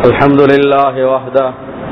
الحمد لله وحده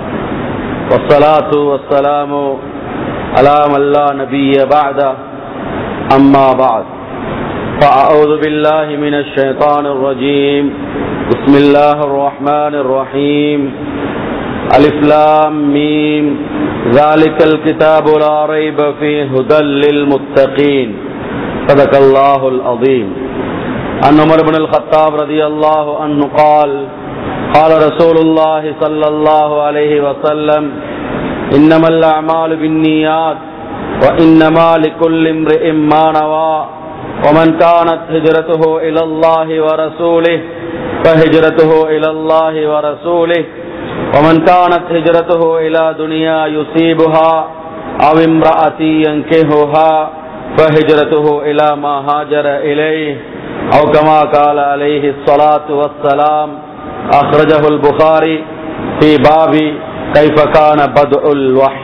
والصلاة والسلام على من لا نبي بعده أما بعد فأعوذ بالله من الشيطان الرجيم بسم الله الرحمن الرحيم ألف لام ميم ذلك الكتاب لا ريب فيه هدى للمتقين صدق الله العظيم عن عمر بن الخطاب رضي الله عنه قال قال رسول الله صلى الله عليه وسلم إنما الأعمال بالنيات وإنما لكل امرئ ما نوى ومن كانت هجرته إلى الله ورسوله فهجرته إلى الله ورسوله ومن كانت هجرته إلى دنيا يصيبها أو امرأة ينكهها فهجرته إلى ما هاجر إليه أو كما قال عليه الصلاة والسلام أخرجه البخاري في باب كيف كان بدء الوحي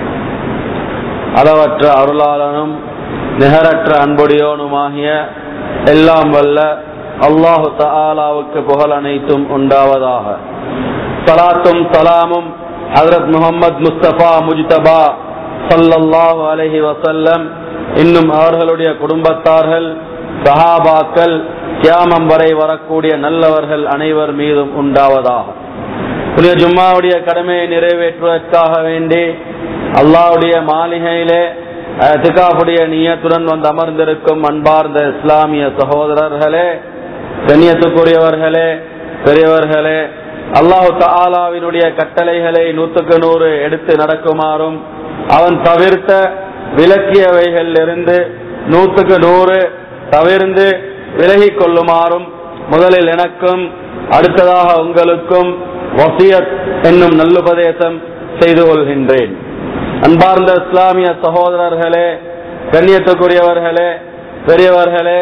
அளவற்ற அருளாளனும் நிகரற்ற அன்புடையோனுமாகிய எல்லாம் வல்ல அல்லாஹு தஆலாவுக்கு புகழ் அனைத்தும் உண்டாவதாக சலாத்தும் சலாமும் ஹதரத் முகமது முஸ்தபா முஜ்தபா சல்லல்லாஹு அலஹி வசல்லம் இன்னும் அவர்களுடைய குடும்பத்தார்கள் சஹாபாக்கள் கியாமம் வரை வரக்கூடிய நல்லவர்கள் அனைவர் மீதும் உண்டாவதாக புனித ஜும்மாவுடைய கடமையை நிறைவேற்றுவதற்காக வேண்டி அல்லாவுடைய மாளிகையிலே திகாவுடைய நீயத்துடன் வந்து அமர்ந்திருக்கும் அன்பார்ந்த இஸ்லாமிய சகோதரர்களே கண்ணியத்துக்குரியவர்களே பெரியவர்களே அல்லாஹு தாலாவினுடைய கட்டளைகளை நூற்றுக்கு நூறு எடுத்து நடக்குமாறும் அவன் தவிர்த்த விலக்கியவைகள் இருந்து நூற்றுக்கு நூறு தவிர்ந்து விலகி கொள்ளுமாறும் முதலில் எனக்கும் அடுத்ததாக உங்களுக்கும் வசியத் என்னும் நல்லுபதேசம் செய்து கொள்கின்றேன் அன்பார்ந்த இஸ்லாமிய சகோதரர்களே கண்ணியத்துக்குரியவர்களே பெரியவர்களே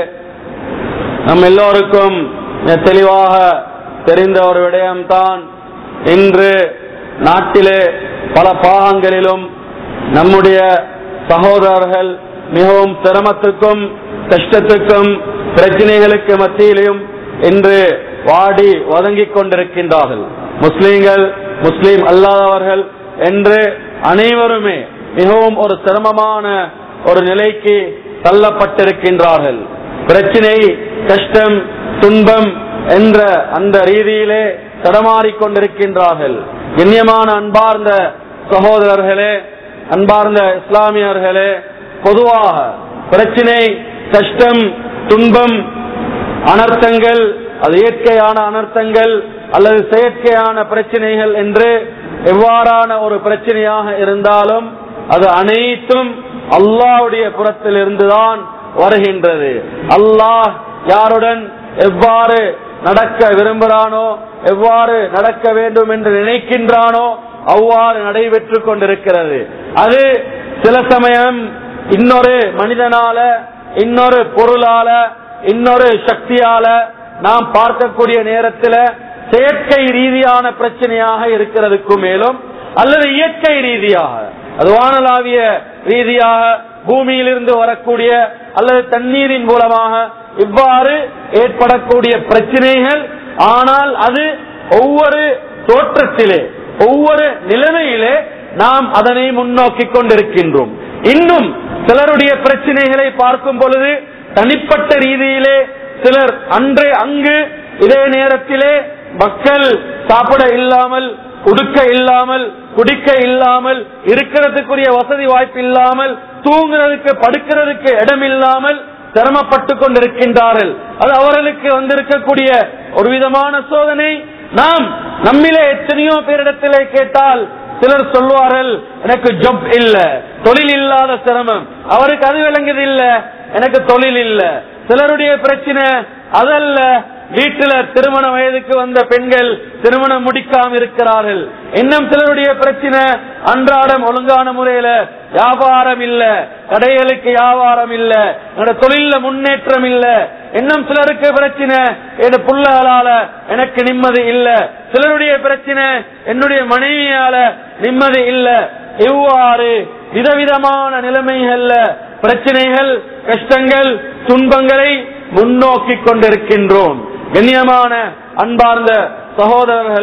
நம் எல்லோருக்கும் தெளிவாக தெரிந்த ஒரு விடயம்தான் இன்று நாட்டிலே பல பாகங்களிலும் நம்முடைய சகோதரர்கள் மிகவும் சிரமத்துக்கும் கஷ்டத்துக்கும் பிரச்சனைகளுக்கு மத்தியிலும் இன்று வாடி வதங்கிக் கொண்டிருக்கின்றார்கள் முஸ்லீம்கள் முஸ்லீம் அல்லாதவர்கள் என்று அனைவருமே மிகவும் ஒரு சிரமமான ஒரு நிலைக்கு தள்ளப்பட்டிருக்கின்றார்கள் பிரச்சினை கஷ்டம் துன்பம் என்ற அந்த ரீதியிலே தடமாறிக்கொண்டிருக்கின்றார்கள் கண்ணியமான அன்பார்ந்த சகோதரர்களே அன்பார்ந்த இஸ்லாமியர்களே பொதுவாக பிரச்சினை கஷ்டம் துன்பம் அனர்த்தங்கள் அது இயற்கையான அனர்த்தங்கள் அல்லது செயற்கையான பிரச்சனைகள் என்று எவ்வாறான ஒரு பிரச்சனையாக இருந்தாலும் அது அனைத்தும் அல்லாவுடைய புறத்தில் இருந்துதான் வருகின்றது அல்லாஹ் யாருடன் எவ்வாறு நடக்க விரும்புகிறானோ எவ்வாறு நடக்க வேண்டும் என்று நினைக்கின்றானோ அவ்வாறு நடைபெற்று கொண்டிருக்கிறது அது சில சமயம் இன்னொரு மனிதனால இன்னொரு பொருளால இன்னொரு சக்தியால நாம் பார்க்கக்கூடிய நேரத்தில் செயற்கை ரீதியான பிரச்சனையாக இருக்கிறதுக்கு மேலும் அல்லது இயற்கை ரீதியாக அது வானலாவிய ரீதியாக பூமியிலிருந்து வரக்கூடிய அல்லது தண்ணீரின் மூலமாக இவ்வாறு ஏற்படக்கூடிய பிரச்சனைகள் ஆனால் அது ஒவ்வொரு தோற்றத்திலே ஒவ்வொரு நிலைமையிலே நாம் அதனை முன்னோக்கி கொண்டிருக்கின்றோம் இன்னும் சிலருடைய பிரச்சனைகளை பார்க்கும் பொழுது தனிப்பட்ட ரீதியிலே சிலர் அன்று அங்கு இதே நேரத்திலே மக்கள் சாப்பிட இல்லாமல் உடுக்க இல்லாமல் குடிக்க இல்லாமல் இருக்கிறதுக்குரிய வசதி வாய்ப்பு இல்லாமல் தூங்குறதுக்கு படுக்கிறதுக்கு இடம் இல்லாமல் சிரமப்பட்டு கொண்டிருக்கின்றார்கள் அது அவர்களுக்கு வந்திருக்கக்கூடிய ஒரு விதமான சோதனை நாம் நம்மிலே எத்தனையோ பேரிடத்திலே கேட்டால் சிலர் சொல்வார்கள் எனக்கு ஜப் இல்ல தொழில் இல்லாத சிரமம் அவருக்கு அது விளங்குது இல்ல எனக்கு தொழில் இல்ல சிலருடைய பிரச்சனை அதல்ல வீட்டுல திருமண வயதுக்கு வந்த பெண்கள் திருமணம் முடிக்காம இருக்கிறார்கள் இன்னும் சிலருடைய பிரச்சனை அன்றாடம் ஒழுங்கான முறையில வியாபாரம் இல்ல கடைகளுக்கு வியாபாரம் இல்ல என்னோட தொழில முன்னேற்றம் இல்ல இன்னும் சிலருக்கு பிரச்சனை என் புள்ளகளால எனக்கு நிம்மதி இல்ல சிலருடைய பிரச்சனை என்னுடைய மனைவியால நிம்மதி இல்ல இவ்வாறு விதவிதமான நிலைமைகள்ல பிரச்சனைகள் கஷ்டங்கள் துன்பங்களை முன்னோக்கி கொண்டிருக்கின்றோம் கண்ணியமான அன்பார்ந்த சகோதரர்களே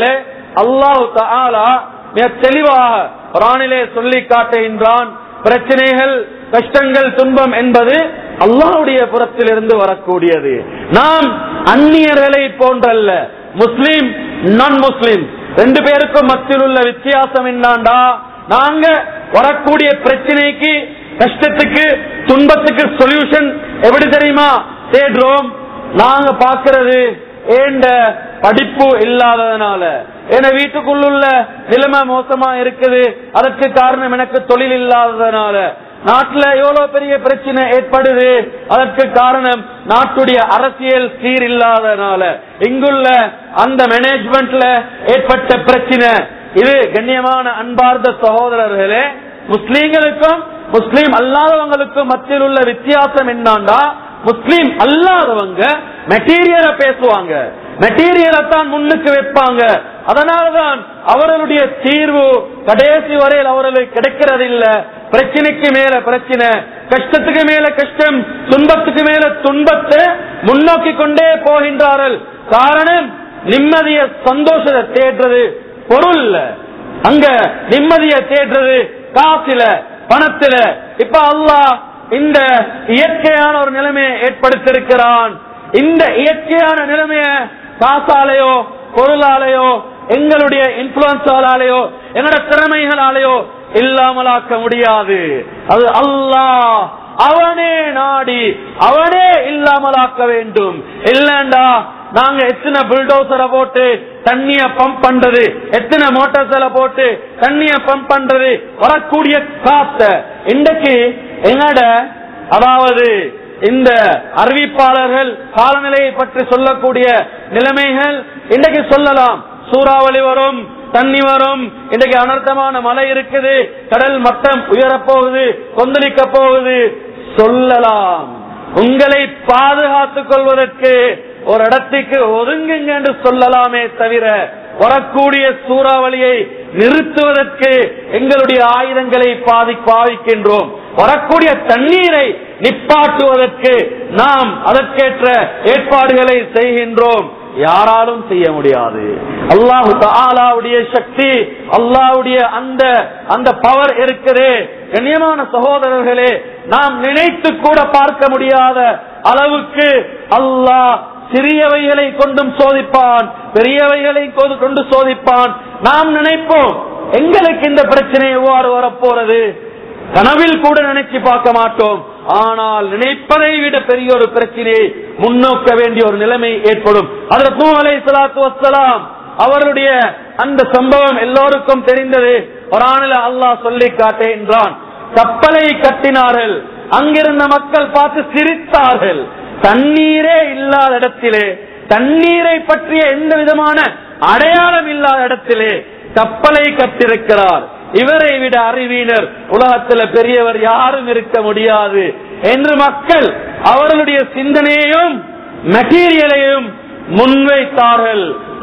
அல்லாஹு தஆலா மிக தெளிவாக குரானிலே சொல்லி காட்டுகின்றான் பிரச்சனைகள் கஷ்டங்கள் துன்பம் என்பது அல்லாஹ்வுடைய புறத்திலிருந்து வரக்கூடியது நாம் அந்நியர்களை போன்றல்ல முஸ்லிம் நான் முஸ்லிம் ரெண்டு பேருக்கும் மத்தியில் உள்ள வித்தியாசம் என்னாண்டா நாங்க வரக்கூடிய பிரச்சனைக்கு கஷ்டத்துக்கு துன்பத்துக்கு சொல்யூஷன் எப்படி தெரியுமா தேடுறோம் நாங்க பாக்குறது ஏண்ட படிப்பு இல்லாததுனால என வீட்டுக்குள்ளுள்ள நிலைமை மோசமா இருக்குது அதற்கு காரணம் எனக்கு தொழில் இல்லாததுனால நாட்டுல எவ்வளவு பெரிய பிரச்சனை ஏற்படுது அதற்கு காரணம் நாட்டுடைய அரசியல் சீர் இல்லாதனால இங்குள்ள அந்த மேனேஜ்மெண்ட்ல ஏற்பட்ட பிரச்சனை இது கண்ணியமான அன்பார்ந்த சகோதரர்களே முஸ்லீம்களுக்கும் முஸ்லீம் அல்லாதவங்களுக்கும் மத்தியில் உள்ள வித்தியாசம் என்னாண்டா முஸ்லீம் அல்லாதவங்க மெட்டீரியலை பேசுவாங்க மெட்டீரியலை தான் முன்னுக்கு வைப்பாங்க அதனாலதான் அவர்களுடைய தீர்வு கடைசி வரையில் அவர்களுக்கு கிடைக்கிறது இல்ல பிரச்சனைக்கு மேல பிரச்சனை கஷ்டத்துக்கு மேல கஷ்டம் துன்பத்துக்கு மேல துன்பத்தை முன்னோக்கி கொண்டே போகின்றார்கள் காரணம் நிம்மதிய சந்தோஷத்தை தேடுறது பொருள் அங்க நிம்மதிய தேடுறது காசுல பணத்துல இப்ப அல்லாஹ் இந்த இயற்கையான ஒரு நிலைமையை ஏற்படுத்தியிருக்கிறான் இந்த இயற்கையான நிலைமைய காசாலேயோ பொருளாலேயோ எங்களுடைய இன்ஃபுளுன்ஸாலேயோ எங்களோட திறமைகளாலேயோ இல்லாமலாக்க முடியாது அது அல்லாஹ் அவனே நாடி அவனே இல்லாமலாக்க வேண்டும் இல்லண்டா நாங்க எத்தனை புல்டோசரை போட்டு தண்ணிய பம்ப் பண்றது எத்தனை மோட்டார்ஸ்ல போட்டு தண்ணிய பம்ப் பண்றது வரக்கூடிய காத்த இன்றைக்கு எங்கட அதாவது இந்த அறிவிப்பாளர்கள் காலநிலையை பற்றி சொல்லக்கூடிய நிலைமைகள் இன்றைக்கு சொல்லலாம் சூறாவளி வரும் தண்ணி வரும் இன்றைக்கு அனர்த்தமான மழை இருக்குது கடல் மட்டம் உயரப்போகுது கொந்தளிக்க போகுது சொல்லலாம் உங்களை பாதுகாத்துக் கொள்வதற்கு ஒரு இடத்துக்கு ஒதுங்குங்க என்று சொல்லலாமே தவிர வரக்கூடிய சூறாவளியை நிறுத்துவதற்கு எங்களுடைய ஆயுதங்களை பாதி பாவிக்கின்றோம் வரக்கூடிய தண்ணீரை நிப்பாட்டுவதற்கு நாம் அதற்கேற்ற ஏற்பாடுகளை செய்கின்றோம் யாராலும் செய்ய முடியாது அல்லாஹு தாலாவுடைய சக்தி அல்லாவுடைய அந்த அந்த பவர் இருக்குது கண்ணியமான சகோதரர்களே நாம் நினைத்து கூட பார்க்க முடியாத அளவுக்கு அல்லாஹ் சிறியவைகளை கொண்டும் சோதிப்பான் பெரியவைகளை கொண்டு- கொண்டு சோதிப்பான் நாம் நினைப்போம் எங்களுக்கு இந்த பிரச்சனை எவ்வாறு வரப்போறது கனவில் கூட நினைச்சு பார்க்க மாட்டோம் ஆனால் நினைப்பதை விட பெரிய ஒரு பிரச்சனையை முன்னோக்க வேண்டிய ஒரு நிலைமை ஏற்படும் அதற்கு அலை சலாத்து வசலாம் அவருடைய அந்த சம்பவம் எல்லோருக்கும் தெரிந்தது ஒரு ஆணில அல்லாஹ் சொல்லி காட்டுகின்றான் கப்பலை கட்டினார்கள் அங்கிருந்த மக்கள் பார்த்து சிரித்தார்கள் தண்ணீரே இல்லாத இடத்திலே தண்ணீரை பற்றிய எந்த விதமான அடையாளம் இல்லாத இடத்திலே கப்பலை கட்டிருக்கிறார் இவரை விட அறிவினர் உலகத்துல பெரியவர் யாரும் இருக்க முடியாது என்று மக்கள் அவர்களுடைய சிந்தனையையும் மெட்டீரியலையும் முன்வைத்தார்கள்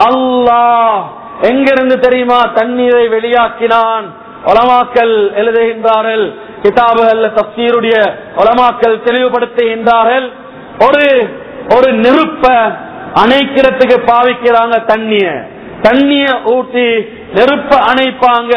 அல்லாஹ் எங்கிருந்து தெரியுமா தண்ணீரை வெளியாக்கினான் உலமாக்கல் எழுதுகின்றார்கள் கிதாபுகள் தப்சீருடைய உலமாக்கல் தெளிவுபடுத்துகின்றார்கள் ஒரு ஒரு நெருப்ப அணைக்கிறதுக்கு பாவிக்கிறாங்க தண்ணிய தண்ணிய ஊட்டி நெருப்ப அணைப்பாங்க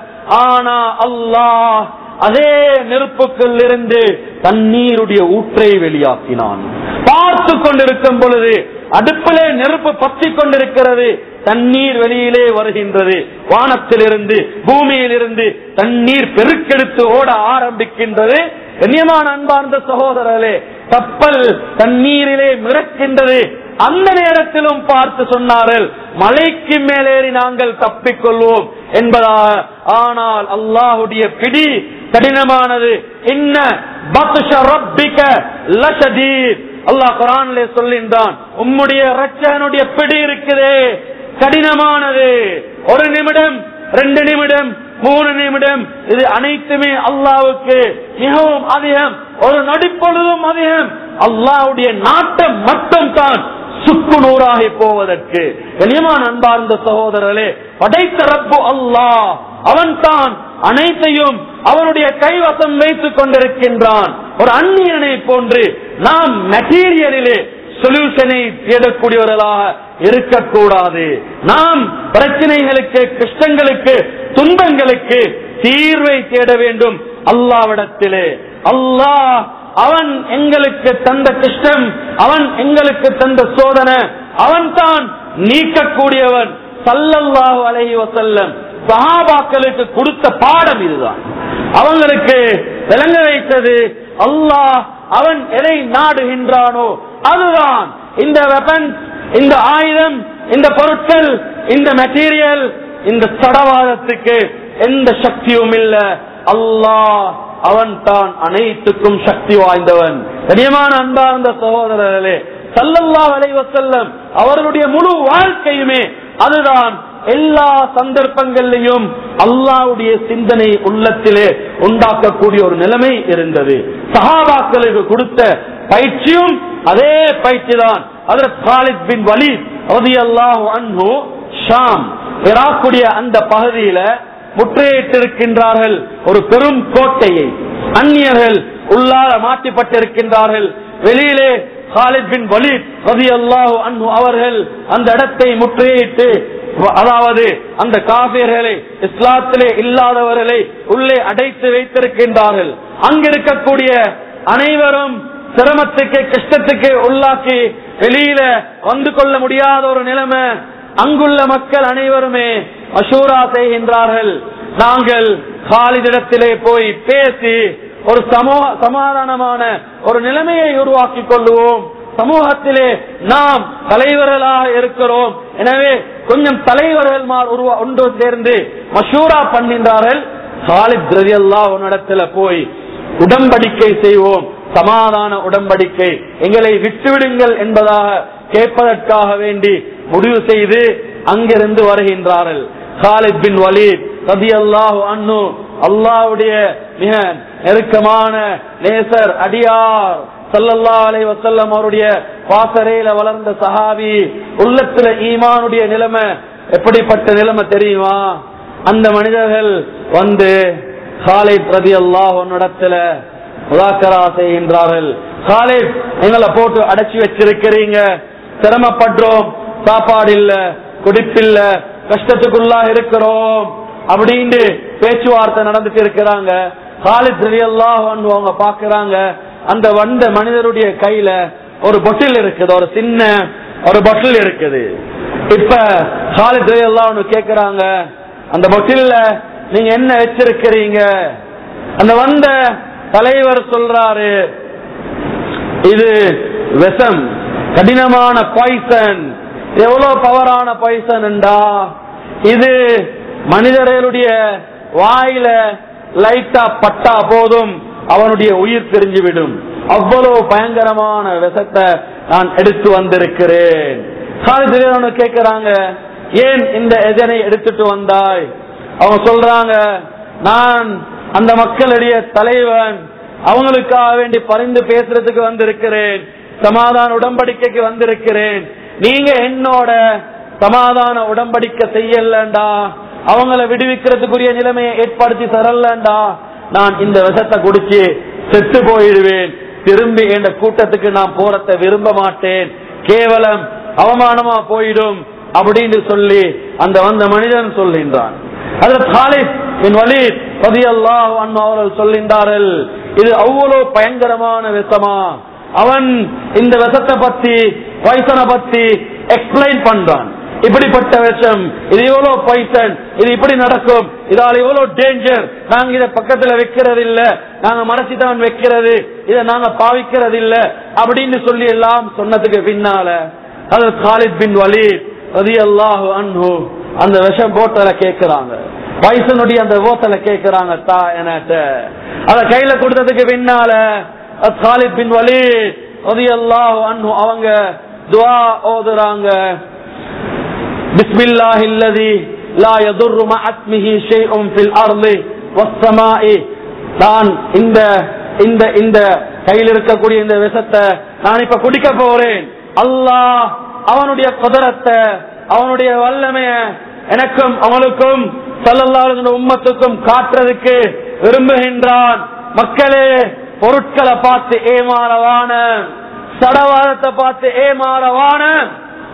ஆனா அல்லாஹ் அதே நெருப்புக்குள் இருந்து தண்ணீருடைய ஊற்றை வெளியாக்கினான் பார்த்து கொண்டிருக்கும் பொழுது அடுப்பிலே நெருப்பு பற்றி கொண்டிருக்கிறது தண்ணீர் வெளியிலே வருகின்றது வானத்திலிருந்து பூமியிலிருந்து தண்ணீர் பெருக்கெடுத்து ஓட ஆரம்பிக்கின்றது கண்ணியமான அன்பார்ந்த சகோதரர்களே கப்பல் தண்ணீரிலே மிதக்கின்றது அந்த நேரத்திலும் பார்த்து சொன்னார்கள் மலைக்கு மேலேறி நாங்கள் தப்பிக்கொள்வோம் என்பதாக ஆனால் அல்லாஹுடைய பிடி கடினமானது என்ன பத்ஷ ரப்பிக லஷதீர் அல்லாஹ் குரானிலே சொல்கின்றான் உம்முடைய ரட்சகனுடைய பிடி இருக்குதே கடினமானது ஒரு நிமிடம் ரெண்டு நிமிடம் மூணு நிமிடம் இது அனைத்துமே அல்லாவுக்கு மிகவும் அதிகம் ஒரு நொடிப்பொழுதும் அதிகம் அல்லாவுடைய நாட்டம் மட்டும் தான் சுக்கு நூறாகி போவதற்கு கனியமான அன்பார்ந்த சகோதரர்களே படைத்த ரப்பு அல்லாஹ் அவன் தான் அனைத்தையும் அவனுடைய கைவசம் வைத்துக் கொண்டிருக்கின்றான் ஒரு அந்நியனை போன்று நாம் மெட்டீரியலிலே சொல்யூஷனை தேடக்கூடியவர்களாக இருக்கக்கூடாது நாம் பிரச்சனைகளுக்கு கஷ்டங்களுக்கு துன்பங்களுக்கு தீர்வை தேட வேண்டும் அல்லாவிடத்திலே அல்லாஹ் அவன் எங்களுக்கு தந்த கஷ்டம் அவன் எங்களுக்கு தந்த சோதனை அவன் தான் நீக்கக்கூடியவன் சல்லல்லாஹு அலைஹி வஸல்லம் சஹாபாக்களுக்கு கொடுத்த பாடம் இதுதான் அவங்களுக்கு விளங்க வைத்தது அல்லாஹ் அவன் எதை நாடுகின்றானோ அதுதான் இந்த வெப்பன் இந்த ஆயுதம் இந்த பொருட்கள் இந்த மெட்டீரியல் இந்த தடவாதத்துக்கு எந்த சக்தியும் இல்ல அல்லாஹ் அவன் தான் அனைத்துக்கும் சக்தி வாய்ந்தவன் கனியமான அன்பார்ந்த சகோதரர்களே சல்லல்லா அலைவசல்லம் அவர்களுடைய முழு வாழ்க்கையுமே அதுதான் எல்லா சந்தர்ப்பங்களிலையும் அல்லாவுடைய சிந்தனை உள்ளத்திலே உண்டாக்கக்கூடிய ஒரு நிலைமை இருந்தது சஹாபாக்களுக்கு கொடுத்த பயிற்சியும் அதே பயிற்சி தான் அதற்கு காலித் பின் வலி ரலியல்லாஹு அன்ஹு ஷாம் ஈராக்குடைய அந்த பகுதியில முற்றுகையிட்டிருக்கின்றார்கள் ஒரு பெரும் கோட்டையை அந்நியர்கள் உள்ளார மாற்றிப்பட்டிருக்கின்றார்கள் வெளியிலே காலித் பின் வலீத் ரலியல்லாஹு அன்ஹு அவர்கள் அந்த இடத்தை முற்றுகையிட்டு அதாவது அந்த காபியர்களை இஸ்லாத்திலே இல்லாதவர்களை உள்ளே அடைத்து வைத்திருக்கின்றார்கள் அங்கிருக்கக்கூடிய அனைவரும் சிரமத்துக்கு கஷ்டத்துக்கு உள்ளாக்கி வெளியில வந்து கொள்ள முடியாத ஒரு நிலைமை அங்குள்ள மக்கள் அனைவருமே அசூரா செய்கின்றார்கள் நாங்கள் காலிதிடத்திலே போய் பேசி ஒரு சமூக சமாதானமான ஒரு நிலைமையை உருவாக்கி கொள்ளுவோம் சமூகத்திலே நாம் தலைவர்களாக இருக்கிறோம் எனவே கொஞ்சம் தலைவர்கள் மார் உருவா ஒன்று சேர்ந்து மஷூரா பண்ணுகின்றார்கள் காலித் ரதியல்லா உன்னிடத்துல போய் உடன்படிக்கை செய்வோம் சமாதான உடன்படிக்கை எங்களை விட்டுவிடுங்கள் என்பதாக கேட்பதற்காக வேண்டி முடிவு செய்து அங்கிருந்து வருகின்றார்கள் காலித் பின் வலீத் ரதி அல்லாஹு அன்னு அல்லாவுடைய மிக நெருக்கமான நேசர் அடியார் சல்லல்லா அலை வசல்லம் அவருடைய பாசறையில வளர்ந்த சஹாபி உள்ளத்துல ஈமானுடைய நிலைமை எப்படிப்பட்ட நிலைமை தெரியுமா அந்த மனிதர்கள் வந்து காலித் ரதி அல்லாஹ் உன்னிடத்துல முதாக்கரா செய்கின்றார்கள் காலித் எங்களை போட்டு அடைச்சி வச்சிருக்கிறீங்க சிரமப்படுறோம் சாப்பாடு இல்ல குடிப்பில்ல கஷ்டத்துக்குள்ளா இருக்கிறோம் அப்படின்னு பேச்சுவார்த்தை நடந்துட்டு இருக்கிறாங்க காலித் ரவி அல்லாஹ் அவங்க பாக்குறாங்க அந்த வந்த மனிதருடைய கையில ஒரு பொட்டில் இருக்குது ஒரு சின்ன ஒரு பொட்டில் இருக்குது இப்ப காலித் ரவி அல்லாஹ் கேக்குறாங்க அந்த பொட்டில்ல நீங்க என்ன வச்சிருக்கிறீங்க அந்த வந்த தலைவர் சொல்றாரு இது விஷம் கடினமான பாய்சன் எவ்வளவு பவரான பாய்சன் இது மனிதர்களுடைய வாயில லைட்டா பட்டா போதும் அவனுடைய உயிர் தெரிஞ்சுவிடும் அவ்வளவு பயங்கரமான விஷத்தை நான் எடுத்து வந்திருக்கிறேன் காலேஜ் கேட்கிறாங்க ஏன் இந்த எதனை எடுத்துட்டு வந்தாய் அவங்க சொல்றாங்க நான் அந்த மக்களுடைய தலைவன் அவங்களுக்காக வேண்டி பரிந்து பேசுறதுக்கு வந்திருக்கிறேன் சமாதான உடன்படிக்கைக்கு வந்திருக்கிறேன் நீங்க என்னோட சமாதான உடன்படிக்கை செய்யலண்டா அவங்கள விடுவிக்கிறதுக்குரிய நிலைமையை ஏற்படுத்தி தரலண்டா நான் இந்த விஷத்தை குடிச்சு செத்து போயிடுவேன் திரும்பி என்ற கூட்டத்துக்கு நான் போறத விரும்ப மாட்டேன் கேவலம் அவமானமா போயிடும் அப்படின்னு சொல்லி அந்த வந்த மனிதன் சொல்கின்றான் அதில் காலித் என் வலி பதியல்லாஹ் அவர்கள் சொல்கின்றார்கள் இது அவ்வளவு பயங்கரமான விஷமா அவன் இந்த விஷத்தை பத்தி பைசனை பத்தி எக்ஸ்பிளைன் பண்றான் இப்படிப்பட்ட விஷம் இது எவ்வளவு பைசன் இது இப்படி நடக்கும் இதால எவ்வளவு டேஞ்சர் நாங்க இத பக்கத்துல வைக்கிறது இல்ல நாங்க மறைச்சுதான் வைக்கிறது இத நாங்க பாவிக்கிறது இல்ல அப்படின்னு சொல்லி எல்லாம் சொன்னதுக்கு பின்னால அது காலித் பின் வலீத் ரதி அல்லாஹு அன்ஹு அந்த விஷம் போட்டல கேக்குறாங்க பைசனுடைய அந்த ஓத்தல கேக்குறாங்க தா என்கிட்ட அத கையில கொடுத்ததுக்கு பின்னால அது காலித் பின் வலீத் ரதி அல்லாஹு அன்ஹு அவங்க துவா ஓதுறாங்க بسم الله الذي لا يضر مع اسمه شيء في الارض والسماء நான் இந்த இந்த இந்த கையில் இருக்கக்கூடிய இந்த விஷத்தை நான் இப்ப குடிக்க போறேன் அல்லாஹ் அவனுடைய குதிரத்தை அவனுடைய வல்லமைய எனக்கும் அவனுக்கும் சல்லல்லாஹு உம்மத்துக்கும் காட்டுறதுக்கு விரும்புகின்றான் மக்களே பொருட்களை பார்த்து ஏமாறவான சடவாதத்தை பார்த்து ஏமாறவான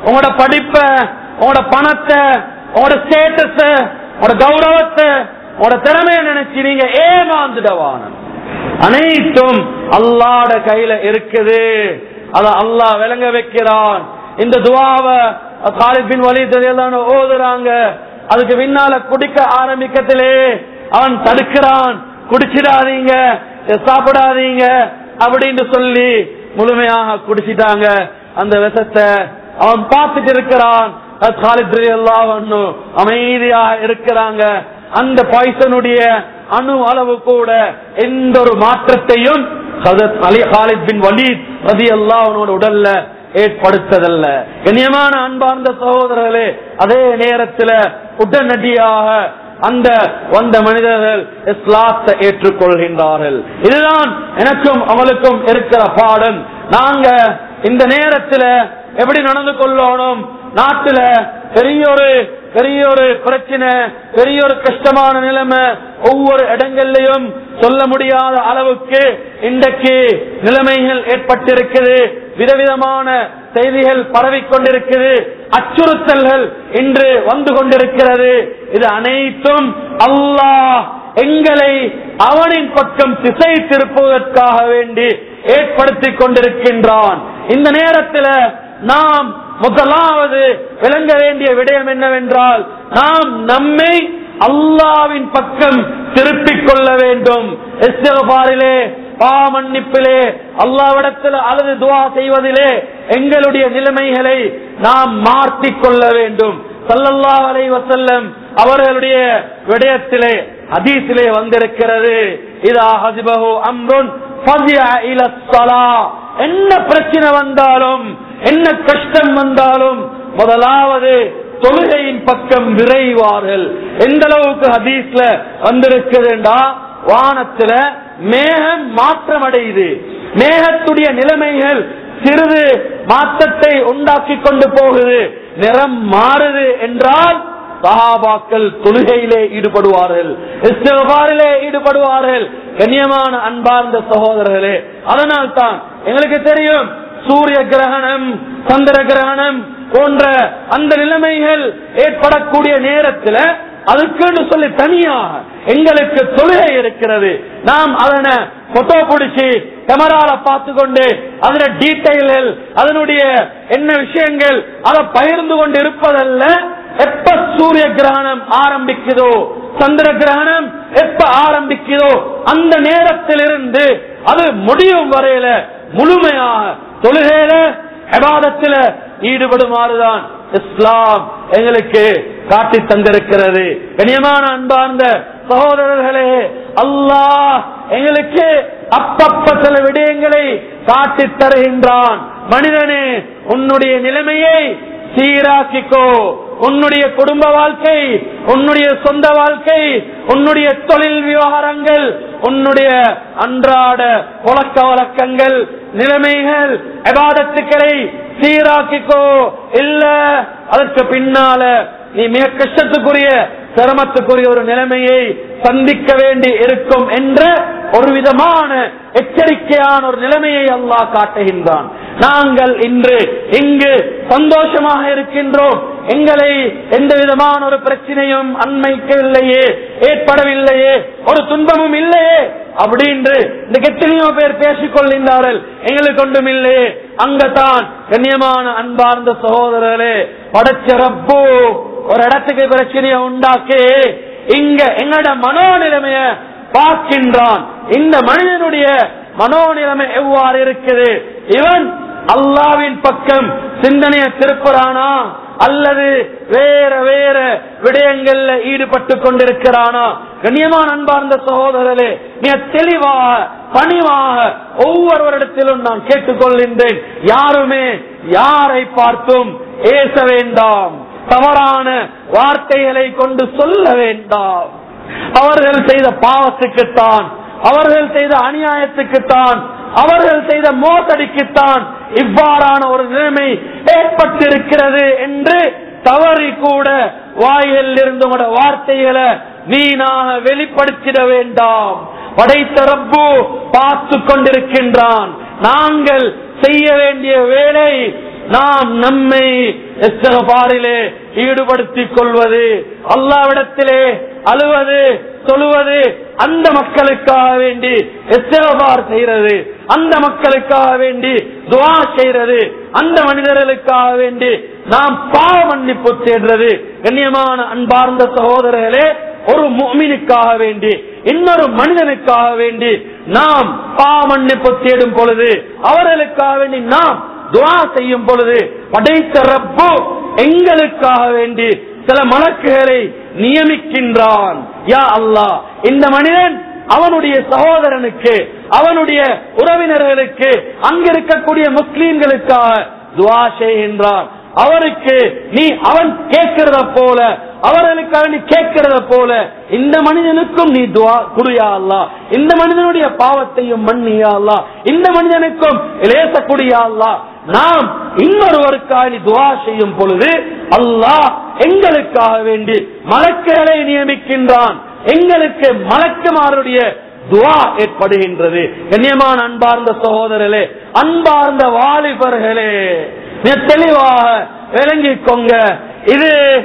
உங்களோட படிப்ப உங்களோட பணத்தை உங்களோட ஸ்டேட்டஸ் உங்களோட கௌரவத்தை உங்களோட திறமையை நினைச்சு நீங்க ஏமாந்துடவான அனைத்தும் அல்லாட கையில இருக்குது அத அல்லாஹ் விளங்க வைக்கிறான் இந்த துவாவை காலித் பின் வலீத் ரலியல்லாஹு அன்ஹு ஓதுறாங்க அதுக்கு பின்னால குடிக்க ஆரம்பிக்கத்திலே அவன் தடுக்கிறான் குடிச்சிடாதீங்க இதை சாப்பிடாதீங்க அப்படின்னு சொல்லி முழுமையாக குடிச்சிட்டாங்க அந்த விஷத்தை அவன் பார்த்துட்டு இருக்கிறான் அது காலித் ரலியல்லாஹு அன்ஹு அமைதியாக இருக்கிறாங்க அந்த பாய்சனுடைய அணு அளவு கூட எந்த ஒரு மாற்றத்தையும் ஹதரத் அலி காலித் பின் வலீத் ரதி அல்லாஹனோட உடல்ல ஏற்படுத்ததல்ல கண்ணியமான அன்பார்ந்த சகோதரர்களே அதே நேரத்தில் உடனடியாக அந்த வந்த மனிதர்கள் இஸ்லாத்தை ஏற்றுக்கொள்கின்றார்கள் இதுதான் எனக்கும் அவளுக்கும் இருக்கிற பாடம் நாங்க இந்த நேரத்தில் எப்படி நடந்து கொள்ளணும் நாட்டுல பெரிய ஒரு பெரிய ஒரு பிரச்சனை பெரிய ஒரு கஷ்டமான நிலைமை ஒவ்வொரு இடங்கள்லயும் சொல்ல முடியாத அளவுக்கு இன்றைக்கு நிலைமைகள் ஏற்பட்டிருக்குது விதவிதமான செய்திகள் பரவிக்கொண்டிருக்குது அச்சுறுத்தல்கள் இன்று வந்து கொண்டிருக்கிறது இது அனைத்தும் அல்லாஹ் எங்களை அவனின் பக்கம் திசை திருப்புவதற்காக வேண்டி ஏற்படுத்திக் கொண்டிருக்கின்றான் இந்த நேரத்தில் நாம் முதலாவது விளங்க வேண்டிய விடயம் என்னவென்றால் நாம் நம்மை அல்லாவின் பக்கம் திருப்பிக் கொள்ள வேண்டும் இஸ்திகபாரிலே பாமன்னிப்பிலே அல்லாவிடத்தில் அல்லது துவா செய்வதிலே எங்களுடைய நிலைமைகளை நாம் மாற்றிக் கொள்ள வேண்டும் சல்லல்லா அலை வசல்லம் அவர்களுடைய விடயத்திலே ஹதீஸிலே வந்திருக்கிறது இதா ஹசிபஹு அம்ருன் ஃபஸ்யா இல ஸலா. என்ன பிரச்சனை வந்தாலும் என்ன கஷ்டம் வந்தாலும் முதலாவது தொழுகையின் பக்கம் விரைவார்கள் எந்த அளவுக்கு ஹதீஸ்ல வந்திருக்குதுண்டா வானத்துல மேகம் மாற்றம் அடையுது மேகத்துடைய நிலைமைகள் சிறிது மாற்றத்தை உண்டாக்கி கொண்டு போகுது நிறம் மாறுது என்றால் சஹாபாக்கள் தொழுகையிலே ஈடுபடுவார்கள் இஸ்திகபாரிலே ஈடுபடுவார்கள் கண்ணியமான அன்பார்ந்த சகோதரர்களே அதனால் தான் எங்களுக்கு தெரியும் சூரிய கிரகணம் சந்திர கிரகணம் போன்ற அந்த நிலைமைகள் ஏற்படக்கூடிய நேரத்தில் அதுக்குன்னு சொல்லி தனியாக எங்களுக்கு தொழுகை இருக்கிறது நாம் அதனை போட்டோ பிடிச்சி கேமரால பார்த்து கொண்டு அதன டீட்டெயில்கள் அதனுடைய என்ன விஷயங்கள் அதை பகிர்ந்து கொண்டு இருப்பதல்ல எப்ப சூரிய கிரகணம் ஆரம்பிக்குதோ சந்திர கிரகணம் எப்ப ஆரம்பிக்குதோ அந்த நேரத்திலிருந்து அது முடியும் வரையில முழுமையாக தொழுகையில எபாதத்தில ஈடுபடுமாறுதான் இஸ்லாம் எங்களுக்கு காட்டி தந்திருக்கிறது கனியமான அன்பார்ந்த சகோதரர்களே அல்லாஹ் எங்களுக்கு அப்பப்ப சில விடயங்களை காட்டி தருகின்றான் மனிதனே உன்னுடைய நிலைமையை சீராக்கிக்கோ உன்னுடைய குடும்ப வாழ்க்கை உன்னுடைய சொந்த வாழ்க்கை உன்னுடைய தொழில் விவகாரங்கள் உன்னுடைய அன்றாட புழக்க வழக்கங்கள் நிலைமைகள் எபாதத்துக்களை சீராக்கிக்கோ இல்ல அதற்கு பின்னால நீ மிக கஷ்டத்துக்குரிய சிரமத்துக்குரிய ஒரு நிலைமையை சந்திக்க வேண்டி இருக்கும் என்ற ஒரு விதமான எச்சரிக்கையான ஒரு நிலைமையை அல்லாஹ் காட்டுகின்றான் நாங்கள் இன்று இங்கு சந்தோஷமாக இருக்கின்றோம் எங்களை எந்த விதமான ஒரு பிரச்சனையும் அண்மைக்கு இல்லையே ஏற்படவில்லையே ஒரு துன்பமும் இல்லையே அப்படின்னு இந்த எத்தனையோ பேர் பேசிக் கொள்கின்றார்கள் எங்களுக்கு ஒன்றும் இல்லையே அங்கதான் கண்ணியமான அன்பார்ந்த சகோதரர்களே படைச்ச ரப்பு ஒரு இடத்துக்கு பிரச்சனையை உண்டாக்கி இங்க எங்களோட மனோநிலைமைய பார்க்கின்றான் இந்த மனிதனுடைய மனோநிலைமை எவ்வாறு இருக்குது இவன் அல்லாவின் பக்கம் சிந்தனையை திருப்புறானா அல்லது வேற வேற விடயங்கள்ல ஈடுபட்டு கொண்டிருக்கிறானா கண்ணியமான அன்பார்ந்த சகோதரர்களே மிக தெளிவாக பணிவாக ஒவ்வொருவரிடத்திலும் நான் கேட்டுக்கொள்கின்றேன் யாருமே யாரை பார்த்தும் ஏச வேண்டாம் தவறான வார்த்தைகளை கொண்டு சொல்ல வேண்டாம் அவர்கள் செய்த பாவத்துக்குத்தான் அவர்கள் செய்த அநியாயத்துக்குத்தான் அவர்கள் செய்த மோசடிக்குத்தான் இவ்வாறான ஒரு நிலைமை ஏற்பட்டிருக்கிறது என்று தவறி கூட வாயில் இருந்து உங்களோட வார்த்தைகளை வீணாக வெளிப்படுத்திட வேண்டாம் படைத்த ரப்பு பார்த்து கொண்டிருக்கின்றான் நாங்கள் செய்ய வேண்டிய வேலை நாம் நம்மை இஸ்திகபாரிலே ஈடுபடுத்திக் கொள்வது அல்லாவிடத்திலே அழுவது தொழுவது அந்த மக்களுக்காக வேண்டி இஸ்திகபார் செய்யறது அந்த மக்களுக்காக வேண்டி துவா செய்யறது அந்த மனிதர்களுக்காக வேண்டி நாம் பாவ மன்னிப்பு தேடுறது கண்ணியமான அன்பார்ந்த சகோதரர்களே ஒரு முஃமினுக்காக வேண்டி இன்னொரு மனிதனுக்காக வேண்டி நாம் பாவ மன்னிப்பு தேடும் பொழுது அவர்களுக்காக வேண்டி நாம் துவா செய்யும் பொழுது படைத்த ரப்பு எங்களுக்காக வேண்டி சில மலக்குகளை நியமிக்கின்றான் யா அல்லாஹ் இந்த மனிதன் அவனுடைய சகோதரனுக்கு அவனுடைய உறவினர்களுக்கு அங்கிருக்கக்கூடிய முஸ்லீம்களுக்காக துவா செய்கின்றான் அவருக்கு நீ அவன் கேட்கிறத போல அவர்களுக்காக நீ கேட்கிறத போல இந்த மனிதனுக்கும் நீ துவா குடியா அல்லா இந்த மனிதனுடைய பாவத்தையும் மன்னியா அல்லா இந்த மனிதனுக்கும் லேசக்கூடியா அல்லா நாம் இன்னொருவருக்காக நீ துவா செய்யும் பொழுது அல்லாஹ் எங்களுக்காக வேண்டி மலக்குகளை நியமிக்கின்றான் எங்களுக்கு மலக்குமாருடைய துவா ஏற்படுகின்றது கண்ணியமான அன்பார்ந்த சகோதரர்களே அன்பார்ந்த வாலிபர்களே மிக தெளிவாக விளங்கிக் கொங்க இது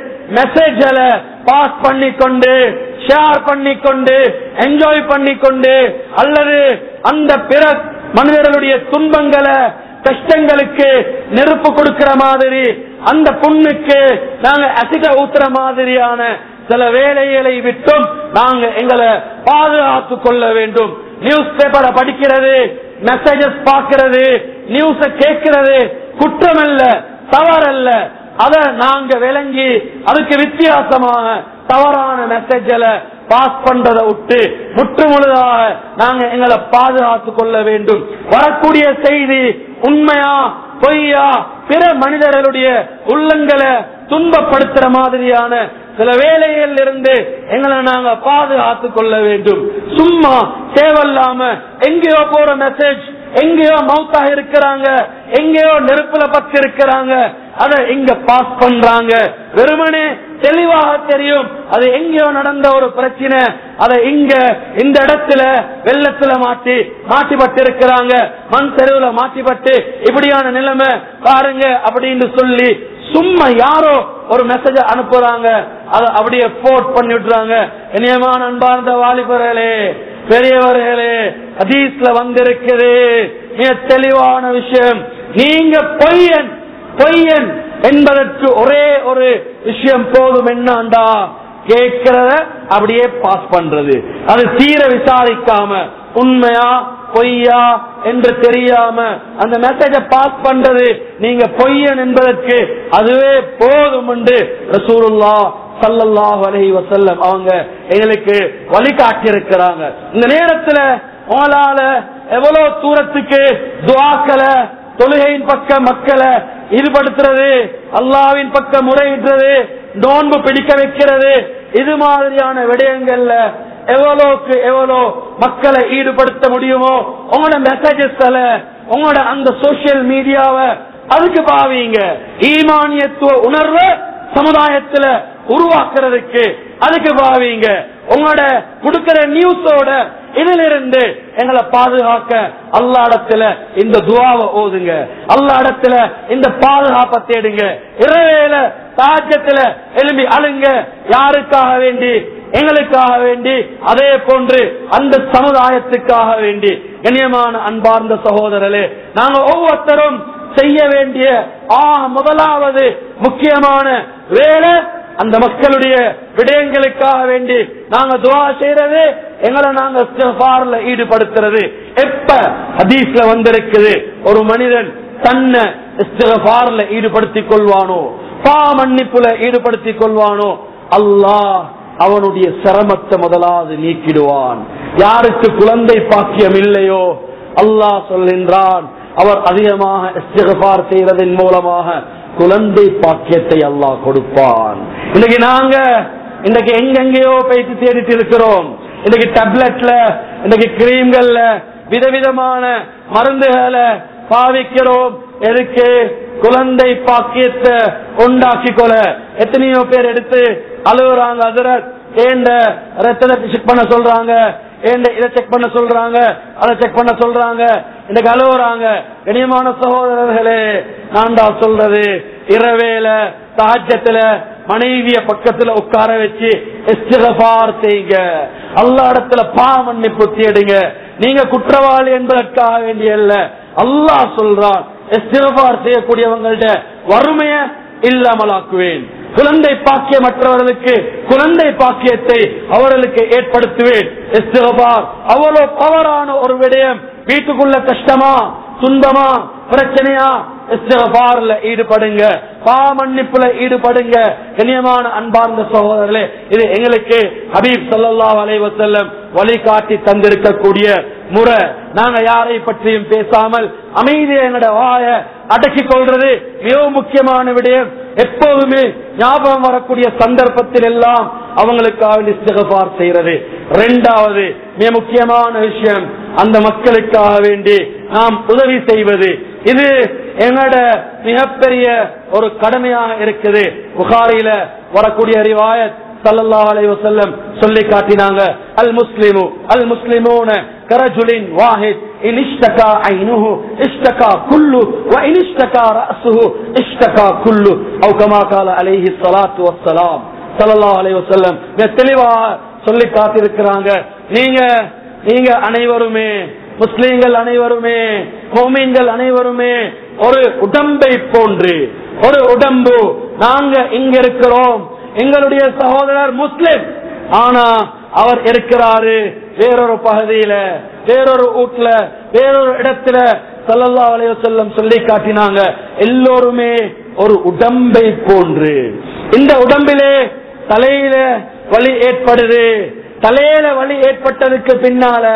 மெசேஜ்ல பாஸ் பண்ணிக்கொண்டு ஷேர் பண்ணிக்கொண்டு என்ஜாய் பண்ணிக்கொண்டு அல்லது அந்த பிற மனிதர்களுடைய துன்பங்களை கஷ்டங்களுக்கு நெருப்பு கொடுக்கிற மாதிரி அந்த புண்ணுக்கு நாங்க அசிட ஊத்துற மாதிரியான சில வேலைகளை விட்டும் நாங்க எங்களை பாதுகாத்துக் கொள்ள வேண்டும் நியூஸ் பேப்பரை படிக்கிறது மெசேஜஸ் பார்க்கிறது நியூஸ கேட்கிறது குற்றம் அல்ல தவறல்ல அத நாங்க விளங்கி அதுக்கு வித்தியாசமாக தவறான மெசேஜ்களை பாஸ் பண்றதை விட்டு முற்றுமுழுதாக நாங்க எங்களை பாதுகாத்துக் கொள்ள வேண்டும் வரக்கூடிய செய்தி உண்மையா பொய்யா பிற மனிதர்களுடைய உள்ளங்களை துன்பப்படுத்துற மாதிரியான சில வேலைகள் இருந்து எங்களை நாங்க பாதுகாத்துக் கொள்ள வேண்டும் சும்மா தேவையில்லாம எங்கேயோ போற மெசேஜ் எங்கேயோ மவுத்தாக இருக்கிறாங்க எங்கேயோ நெருப்புல பத்து இருக்கிறாங்க அதை இங்க பாஸ் பண்றாங்க வெறுமனே தெளிவாக தெரியும் அது எங்கேயோ நடந்த ஒரு பிரச்சனை அதை இங்க இந்த இடத்துல வெள்ளத்துல மாட்டி மாட்டிப்பட்டு இருக்கிறாங்க மண் தெருவுல மாட்டிப்பட்டு இப்படியான நிலைமை பாருங்க அப்படின்னு சொல்லி சும்மா யாரோ ஒரு மெசேஜ் அனுப்புறாங்க அதை அப்படியே போட் பண்ணி விட்டுறாங்க இனியமான அன்பார்ந்த வாலிபர்களே பெரியவர்களே ஹதீஸ்ல வந்திருக்குது மிக தெளிவான விஷயம் நீங்க பொய்யன் பொய்யன் என்பதற்கு ஒரே ஒரு விஷயம் போதும் என்னண்டா கேட்கிறத அப்படியே பாஸ் பண்றது அது தீர விசாரிக்காம உண்மையா பொய்யா என்று தெரியாம அந்த மெசேஜ பாஸ் பண்றது நீங்க பொய்யன் என்பதற்கு அதுவே போதும் என்று ரசூலுல்லா சல்லல்லாஹு அலைஹி வஸல்லம் அவங்க எங்களுக்கு வழிகாட்டி இருக்கிறாங்க இந்த நேரத்துல உங்களால எவ்வளவு தூரத்துக்கு துவாக்களை தொழுகையின் பக்க மக்களை ஈடுபடுத்துறது அல்லாவின் பக்கம் முறையிடுறது நோன்பு பிடிக்க வைக்கிறது இது மாதிரியான விடயங்கள்ல எவ்வளவுக்கு எவ்வளோ மக்களை ஈடுபடுத்த முடியுமோ உங்களோட மெசேஜஸ்ல உங்களோட அந்த சோசியல் மீடியாவை அதுக்கு பாவீங்க ஈமானியத்துவ உணர்வு சமுதாயத்துல உருவாக்குறதுக்கு அதுக்கு பாவீங்க உங்களோட கொடுக்கிற நியூஸோட இதுல இருந்து எங்களை பாதுகாக்க அல்லாடத்துல இந்த துவாவை ஓதுங்க அல்லாடத்துல இந்த பாதுகாப்பை தேடுங்க இரவேல தாஜத்துல எழும்பி அழுங்க யாருக்காக வேண்டி எங்களுக்காக வேண்டி அதே போன்று அந்த சமுதாயத்துக்காக வேண்டி கண்ணியமான அன்பார்ந்த சகோதரர்களே நாங்க ஒவ்வொருத்தரும் செய்ய வேண்டிய ஆ முதலாவது முக்கியமான வேலை அந்த மக்களுடைய விடயங்களுக்காக வேண்டி நாங்க துவா செய்யறது எங்களை நாங்க இஸ்திக்ஃபார்ல ஈடுபடுத்துறது எப்ப ஹதீஸ்ல வந்திருக்குது ஒரு மனிதன் தன்னை இஸ்திக்ஃபார்ல ஈடுபடுத்திக் கொள்வானோ பா மன்னிப்புல ஈடுபடுத்திக் கொள்வானோ அல்லாஹ் அவனுடைய சிரமத்தை முதலாவது நீக்கிடுவான் யாருக்கு குழந்தை பாக்கியம் இல்லையோ அல்லாஹ் சொல்கின்றான் அவர் அதிகமாக இஸ்திக்ஃபார் செய்வதன் மூலமாக குழந்தை பாக்கியத்தை அல்லாஹ் கொடுப்பான் இன்னைக்கு நாங்க இன்னைக்கு எங்கெங்கேயோ போயிட்டு தேடிட்டு இருக்கிறோம் இன்னைக்கு டேப்லெட்ல இன்னைக்கு கிரீம்கள்ல விதவிதமான மருந்துகளை பாவிக்கிறோம் எதுக்கு குழந்தை பாக்கியத்தை உண்டாக்கி கொள்ள எத்தனையோ பேர் எடுத்து அழுகுறாங்க அதிரத் ஏண்ட ரத்தத்தை செக் பண்ண சொல்றாங்க ஏண்ட இதை செக் பண்ண சொல்றாங்க அதை செக் பண்ண சொல்றாங்க இன்னைக்கு அழுவுறாங்க கனியமான சகோதரர்களே நான் தான் சொல்றது இரவேல தாஜத்துல மனைவிய பக்கத்துல உட்கார வச்சு இஸ்திகபார் செய்யுங்க அல்லா இடத்துல பா மன்னிப்பு தேடுங்க நீங்க குற்றவாளி என்பதற்காக வேண்டிய அல்ல அல்லாஹ் சொல்றான் இஸ்திகபார் செய்யக்கூடியவங்கள்ட்ட வறுமைய இல்லாமலாக்குவேன் குழந்தை பாக்கியமற்றவர்களுக்கு குழந்தை பாக்கியத்தை அவர்களுக்கு ஏற்படுத்துவேன் இஸ்திகபார் அவ்வளவு பவரான ஒரு விடயம் வீட்டுக்குள்ள கஷ்டமா துன்பமா பிரச்சனையா இஸ்திகபார்ல ஈடுபடுங்க பா மன்னிப்புல ஈடுபடுங்க கண்ணியமான அன்பார்ந்த சகோதரர்களே இது எங்களுக்கு ஹபீப் ஸல்லல்லாஹு அலைஹி வஸல்லம் வழிகாட்டி தந்திருக்கக்கூடிய முறை நாங்க யாரை பற்றியும் பேசாமல் அமைதியை என்னோட வாய அடக்கிக் கொள்றது மிகவும் முக்கியமான விடயம் எப்போதுமே ஞாபகம் வரக்கூடிய சந்தர்ப்பத்தில் எல்லாம் அவங்களுக்காக இஸ்திகபார் செய்யறது இரண்டாவது மிக முக்கியமான விஷயம் அந்த மக்களுக்காக வேண்டி நாம் உதவி செய்வது இது என்னோட மிகப்பெரிய ஒரு கடமையாக இருக்குது புகாரில வரக்கூடிய ரிவாயத் ஸல்லல்லாஹு அலைஹி வஸல்லம் சொல்லி காட்டினாங்க அல் முஸ்லிமு அல் முஸ்லிமூன கரஜுலின் வாஹித் இன் இஷ்டகா ஐனுஹு இஷ்டகா குல்லு வ இன் இஷ்டகா ரஅஸுஹு இஷ்டகா குல்லு அவு கமா கால அலைஹி ஸலாத்து வஸ்ஸலாம் ஸல்லல்லாஹு அலைஹி வஸல்லம் மிக தெளிவாக சொல்லி காட்டியிருக்கிறாங்க நீங்க நீங்க அனைவருமே முஸ்லீம்கள் அனைவருமே மோமீன்கள் அனைவருமே ஒரு உடம்பை போன்று ஒரு உடம்பு நாங்க இங்க இருக்கிறோம் எங்களுடைய சகோதரர் முஸ்லிம் ஆனா அவர் இருக்கிறாரு வேறொரு பகுதியில வேறொரு வீட்டுல வேறொரு இடத்துல சல்லல்லா அலைய செல்லம் சொல்லி காட்டினாங்க எல்லோருமே ஒரு உடம்பை போன்று இந்த உடம்பிலே தலையில வலி ஏற்படுது தலையில வலி ஏற்பட்டதுக்கு பின்னால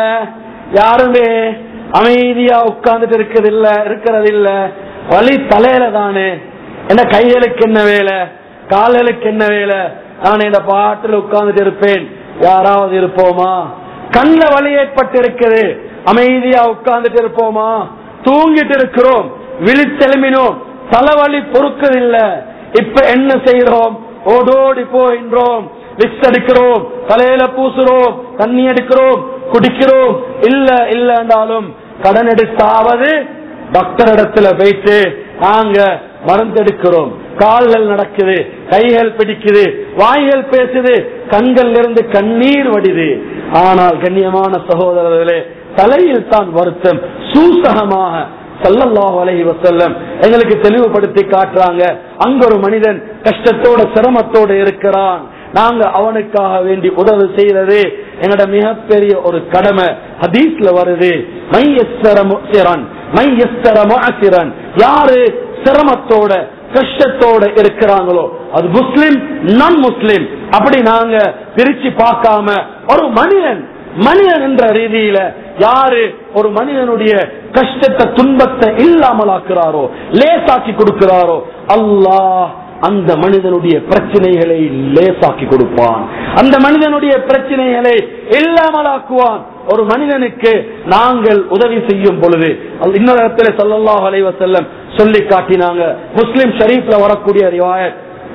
யாருமே அமைதியா உட்கார்ந்துட்டு இருக்கிறது இல்ல இருக்கிறது இல்ல வலி தலையில தானே என்ன கைகளுக்கு என்ன வேலை கால்களுக்கு என்ன வேலை நான் இந்த பாட்டில் உட்கார்ந்துட்டு இருப்பேன் யாராவது இருப்போமா கண்ல வலி ஏற்பட்டு இருக்குது அமைதியா உட்கார்ந்துட்டு இருப்போமா தூங்கிட்டு இருக்கிறோம் விழித்தெலுமினோம் தலைவலி பொறுக்கதில்ல இப்ப என்ன செய்யறோம் ஓடோடி போகின்றோம் விக்ஸ் அடிக்கிறோம் தலையில பூசுறோம் தண்ணி எடுக்கிறோம் குடிக்கிறோம் இல்ல இல்ல என்றாலும் கடன் எடுத்தாவது டாக்டர் இடத்துல போயிட்டு நாங்க மருந்து எடுக்கிறோம் கால்கள் நடக்குது கைகள் பிடிக்குது வாய்கள் பேசுது கண்கள் இருந்து கண்ணீர் வடிது ஆனால் கண்ணியமான சகோதரர்களே தலையில் தான் வருத்தம் சூசகமாக சல்லல்லாஹு அலைஹி வஸல்லம் எங்களுக்கு தெளிவுபடுத்தி காட்டுறாங்க அங்க ஒரு மனிதன் கஷ்டத்தோட சிரமத்தோட இருக்கிறான் நாங்க அவனுக்காக வேண்டி உதவி செய்யறது என்னோட மிகப்பெரிய ஒரு கடமை ஹதீஸ்ல வருது மையஸ்தர முசிரன் மையஸ்தர முஅசிரன் யாரு சிரமத்தோட கஷ்டத்தோட இருக்கிறாங்களோ அது முஸ்லிம் நான் முஸ்லிம் அப்படி நாங்க பிரிச்சு பார்க்காம ஒரு மனிதன் மனிதன் என்ற ரீதியில யாரு ஒரு மனிதனுடைய கஷ்டத்தை துன்பத்தை இல்லாமலாக்குறாரோ லேசாக்கி கொடுக்கிறாரோ அல்லாஹ் அந்த மனிதனுடைய பிரச்சனைகளை லேசாக்கி கொடுப்பான் அந்த மனிதனுடைய பிரச்சனைகளை இல்லாமலாக்குவான் ஒரு மனிதனுக்கு நாங்கள் உதவி செய்யும் பொழுது இன்னொரு இடத்துல சல்லல்லாஹு அலைஹி வஸல்லம் சொல்லி காட்டினாங்க முஸ்லிம் ஷரீஃப்ல வரக்கூடிய ரிவாயத்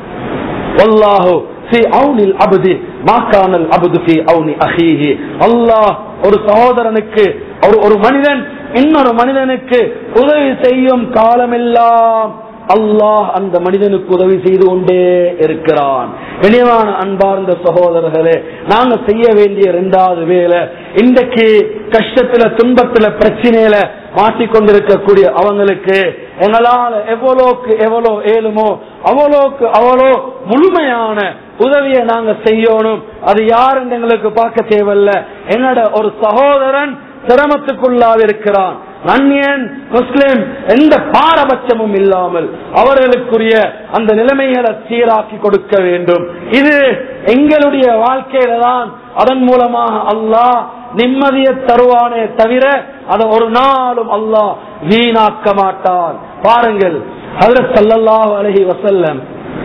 வல்லாஹு في عون العبد ما كان العبد في عون اخيه அல்லாஹ் ஒரு சகோதரனுக்கு ஒரு ஒரு மனிதன் இன்னொரு மனிதனுக்கு உதவி செய்யும் காலமெல்லாம் அல்லாஹ் அந்த மனிதனுக்கு உதவி செய்து கொண்டே இருக்கிறான் இனிவான அன்பார்ந்த சகோதரர்களே நாங்க செய்ய வேண்டிய இரண்டாவது வேலை இன்றைக்கு கஷ்டத்துல துன்பத்துல பிரச்சனையில மாட்டிக்கொண்டிருக்கக்கூடிய அவங்களுக்கு எங்களால எவ்வளோக்கு எவ்வளோ ஏழுமோ அவ்வளோக்கு அவ்வளோ முழுமையான உதவியை நாங்க செய்யணும் அது யாருன்னு எங்களுக்கு பார்க்க தேவையில்ல என்னோட ஒரு சகோதரன் சிரமத்துக்குள்ளாக இருக்கிறான் அந்நியன் முஸ்லிம் எந்த பாரபட்சமும் இல்லாமல் அவர்களுக்குரிய அந்த நிலைமைகளை சீராக்கி கொடுக்க வேண்டும் இது எங்களுடைய வாழ்க்கையில தான் அதன் மூலமாக அல்லாஹ் நிம்மதியை தருவானே தவிர அதை ஒரு நாளும் அல்லாஹ் வீணாக்க மாட்டான் பாருங்கள் அதில் சல்லல்லாஹு அலஹி வசல்லம்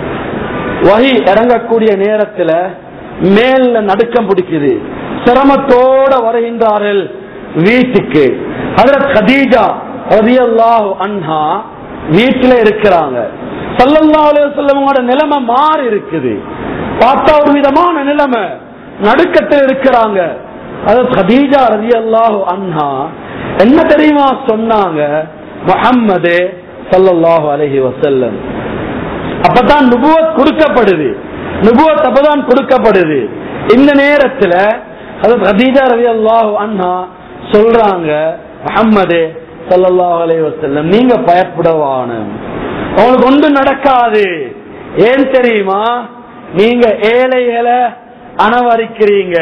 வகி இறங்கக்கூடிய நேரத்துல மேல நடுக்கம் பிடிக்குது சிரமத்தோட வருகின்றார்கள் வீட்டுக்கு ஹதரத் கதீஜா ரதியல்லாஹு அன்ஹா வீட்டுல இருக்கிறாங்க சல்லல்லாஹு அலைஹி வஸல்லமோட நிலைமை மாறி இருக்குது பார்த்தா ஒரு விதமான நிலைமை நடுக்கத்தில் இருக்கிறாங்க அதாவது கதீஜா ரதியல்லாஹு அன்ஹா என்ன தெரியுமா சொன்னாங்க முஹம்மது ஸல்லல்லாஹு அலைஹி வஸல்லம் அப்பதான் நுபுவத் கொடுக்கப்படுது நுபுவத் அப்பதான் கொடுக்கப்படுது இந்த நேரத்துல அது ரதீஜா ரவி அல்லாஹு அண்ணா சொல்றாங்க முஹம்மது ஸல்லல்லாஹு அலைஹி வஸல்லம் நீங்க பயப்படவான உங்களுக்கு ஒன்றும் நடக்காது ஏன் தெரியுமா நீங்க ஏழைகளை அணவரிக்கிறீங்க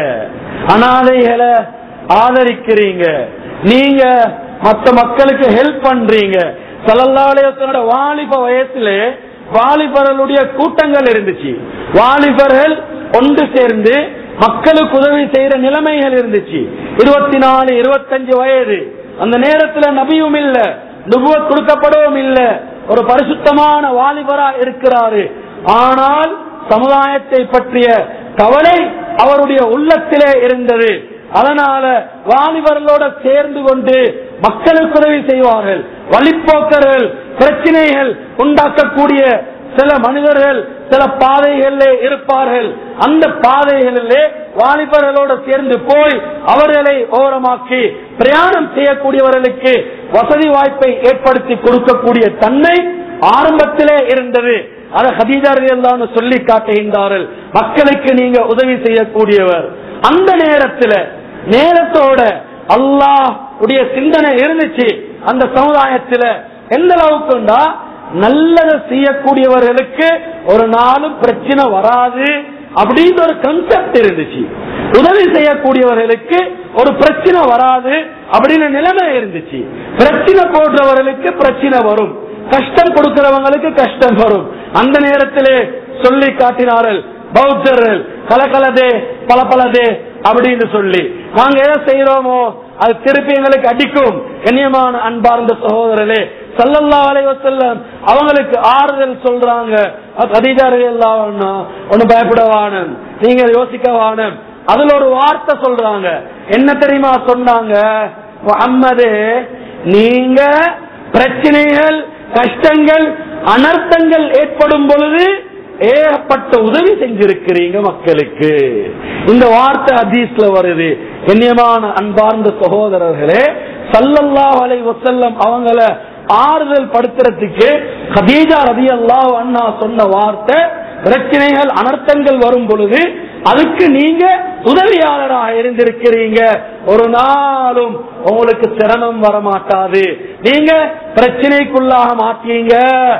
அனாதைகளை ஆதரிக்கிறீங்க நீங்க மத்த மக்களுக்கு ஹெல்ப் பண்றீங்க சல்லல்லாஹு வாலிப வயசுல வாலிபர்களுடைய கூட்டங்கள் இருந்துச்சு வாலிபர்கள் ஒன்று சேர்ந்து மக்களுக்கு உதவி செய்யற நிலைமைகள் இருந்துச்சு இருபத்தி நாலு இருபத்தஞ்சு வயது அந்த நேரத்துல நபியும் இல்ல நுபுவத் கொடுக்கப்படவும் இல்ல ஒரு பரிசுத்தமான வாலிபரா இருக்கிறாரு ஆனால் சமுதாயத்தை பற்றிய கவலை அவருடைய உள்ளத்திலே இருந்தது அதனால வாலிபர்களோட சேர்ந்து கொண்டு மக்களுக்கு உதவி செய்வார்கள் வழிப்போக்கர்கள் பிரச்சனைகள் உண்டாக்கக்கூடிய சில மனிதர்கள் சில பாதைகளிலே இருப்பார்கள் அந்த பாதைகளிலே வாலிபர்களோட சேர்ந்து போய் அவர்களை ஓரமாக்கி பிரயாணம் செய்யக்கூடியவர்களுக்கு வசதி வாய்ப்பை ஏற்படுத்தி கொடுக்கக்கூடிய தன்மை ஆரம்பத்திலே இருந்தது அதை ஹதீஜார் சொல்லி காட்டுகின்றார்கள் மக்களுக்கு நீங்க உதவி செய்யக்கூடியவர் அந்த நேரத்துல நேரத்தோட அல்லாஹ் உடைய சிந்தனை இருந்துச்சு அந்த சமுதாயத்துல எந்த அளவுக்குண்டா நல்லதை செய்யக்கூடியவர்களுக்கு ஒரு நாளும் பிரச்சனை வராது அப்படின்னு ஒரு கன்செப்ட் இருந்துச்சு உதவி செய்யக்கூடியவர்களுக்கு ஒரு பிரச்சனை வராது அப்படின்னு நிலைமை இருந்துச்சு பிரச்சனை போடுறவர்களுக்கு பிரச்சனை வரும் கஷ்டம் கொடுக்கிறவங்களுக்கு கஷ்டம் வரும் அந்த நேரத்திலே சொல்லி காட்டினார்கள் பௌத்தர்கள் கலகலதே பலபலதே அப்படின்னு சொல்லி நாங்க எதை செய்யறோமோ அது திருப்பி எங்களுக்கு அடிக்கும் கண்ணியமான அன்பார்ந்த சகோதரர்களே சல்லல்லா அலைவசல்லம் அவங்களுக்கு ஆறுதல் சொல்றாங்க அதிகாரி எல்லாம் ஒண்ணு பயப்படவானம் நீங்க யோசிக்க வானம் அதுல ஒரு வார்த்தை சொல்றாங்க என்ன தெரியுமா சொன்னாங்க முகம்மது நீங்க பிரச்சனைகள் கஷ்டங்கள் அனர்த்தங்கள் ஏற்படும் பொழுது ஏகப்பட்ட உதவி செஞ்சிருக்கிறீங்க மக்களுக்கு இந்த வார்த்தை ஹதீஸ்ல வருது கண்ணியமான அன்பார்ந்த சகோதரர்களே சல்லல்லாஹ் அலை வசல்லம் அவங்கள ஆறுதல் படுத்துறதுக்கு ஹதீஜா ரதி அல்லாஹ் அண்ணா சொன்ன வார்த்தை பிரச்சனைகள் அனர்த்தங்கள் வரும் பொழுது அதுக்கு நீங்க உதவியாளராக இருந்திருக்கிறீங்க ஒரு நாளும் உங்களுக்கு சிரமம் வர மாட்டாது நீங்க பிரச்சனைக்குள்ளாக மாட்டீங்க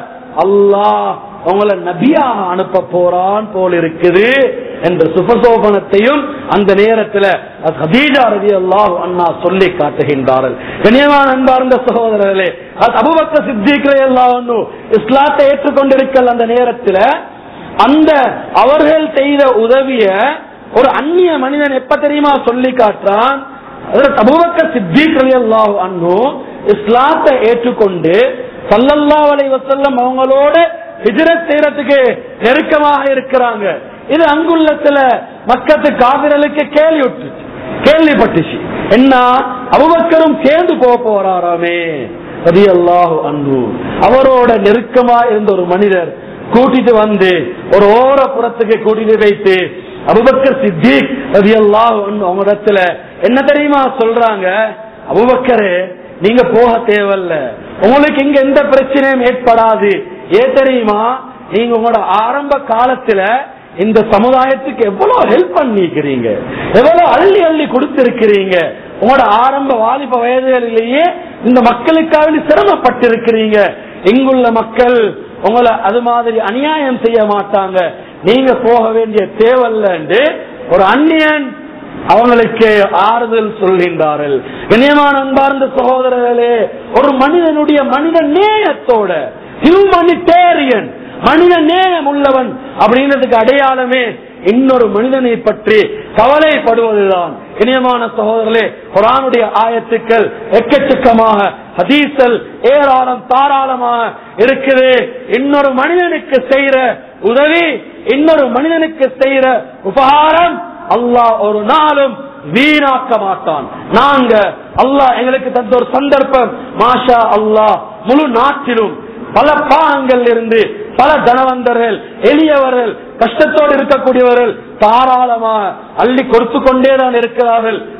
அல்லாஹ் உங்களை நபியாக அனுப்ப போறான் போல் இருக்குது என்ற சுபசோபனத்தையும் அந்த நேரத்தில் ஹதீஜா ரதி அல்லாஹ் அண்ணா சொல்லி காட்டுகின்றார்கள் கனியமான அன்பார்ந்த சகோதரர்களே அது அபுபக்க சித்திகளை எல்லாம் இஸ்லாத்தை ஏற்றுக்கொண்டிருக்கல் அந்த நேரத்தில் அந்த அவர்கள் செய்த உதவிய ஒரு அந்நிய மனிதன் எப்ப தெரியுமா சொல்லி காட்டுறான் அபுபக்க சித்திகளை எல்லாம் அண்ணு இஸ்லாத்தை ஏற்றுக்கொண்டு சல்லல்லா அலை வசல்லம் அவங்களோட ஹிஜரத் செய்யறதுக்கு நெருக்கமாக இருக்கிறாங்க இது அங்குள்ள சில மக்கத்து காவிரலுக்கு கேள்வி விட்டுச்சு கேள்விப்பட்டுச்சு என்ன அபுபக்கரும் சேர்ந்து போக போறாராமே ரதி அல்லாஹு அன்பு அவரோட நெருக்கமா இருந்த ஒரு மனிதர் கூட்டிட்டு வந்து ஒரு ஓரப்புறத்துக்கு கூட்டிட்டு வைத்து அபுபக்கர் சித்திக் ரதி அல்லாஹு அவங்க இடத்துல என்ன தெரியுமா சொல்றாங்க அபுபக்கரே நீங்க போக தேவையில்ல உங்களுக்கு இங்க எந்த பிரச்சனையும் ஏற்படாது ஏ தெரியுமா நீங்க உங்களோட ஆரம்ப காலத்துல இந்த சமுதாயத்துக்கு எவ்வளவு ஹெல்ப் பண்ணிக்கிறீங்க எவ்வளவு அள்ளி அள்ளி கொடுத்திருக்கிறீங்க உங்களோட ஆரம்ப வாலிப வயதுகளிலேயே இந்த மக்களுக்காக சிரமப்பட்டிருக்கிறீங்க இங்குள்ள மக்கள் உங்களை அது மாதிரி அநியாயம் செய்ய மாட்டாங்க நீங்க போக வேண்டிய தேவையில்ல ஒரு அந்நியன் அவங்களுக்கு ஆறுதல் சொல்கின்றார்கள் கண்ணியமான அன்பார்ந்த சகோதரர்களே ஒரு மனிதனுடைய மனித நேயத்தோட ஹியூமனிடேரியன் மனித நேயம் உள்ளவன் அப்படின்றதுக்கு அடையாளமே இன்னொரு மனிதனை பற்றி கவலைப்படுவதுதான் இனியமான சகோதரர்களே குரானுடைய ஆயத்துக்கள் எக்கச்சக்கமாக ஹதீசல் ஏராளம் தாராளமாக இருக்குது இன்னொரு மனிதனுக்கு செய்யற உதவி இன்னொரு மனிதனுக்கு செய்யற உபகாரம் அல்லாஹ் ஒரு நாளும் வீணாக்க மாட்டான் நாங்க அல்லாஹ் எங்களுக்கு தந்த ஒரு சந்தர்ப்பம் மாஷா அல்லாஹ் முழு நாட்டிலும் பல பாகங்கள் இருந்து பல தனவந்தர்கள் எளியவர்கள் கஷ்டத்தோடு இருக்கக்கூடியவர்கள் தாராளமாக அள்ளி கொடுத்து கொண்டேதான் இருக்கிறார்கள்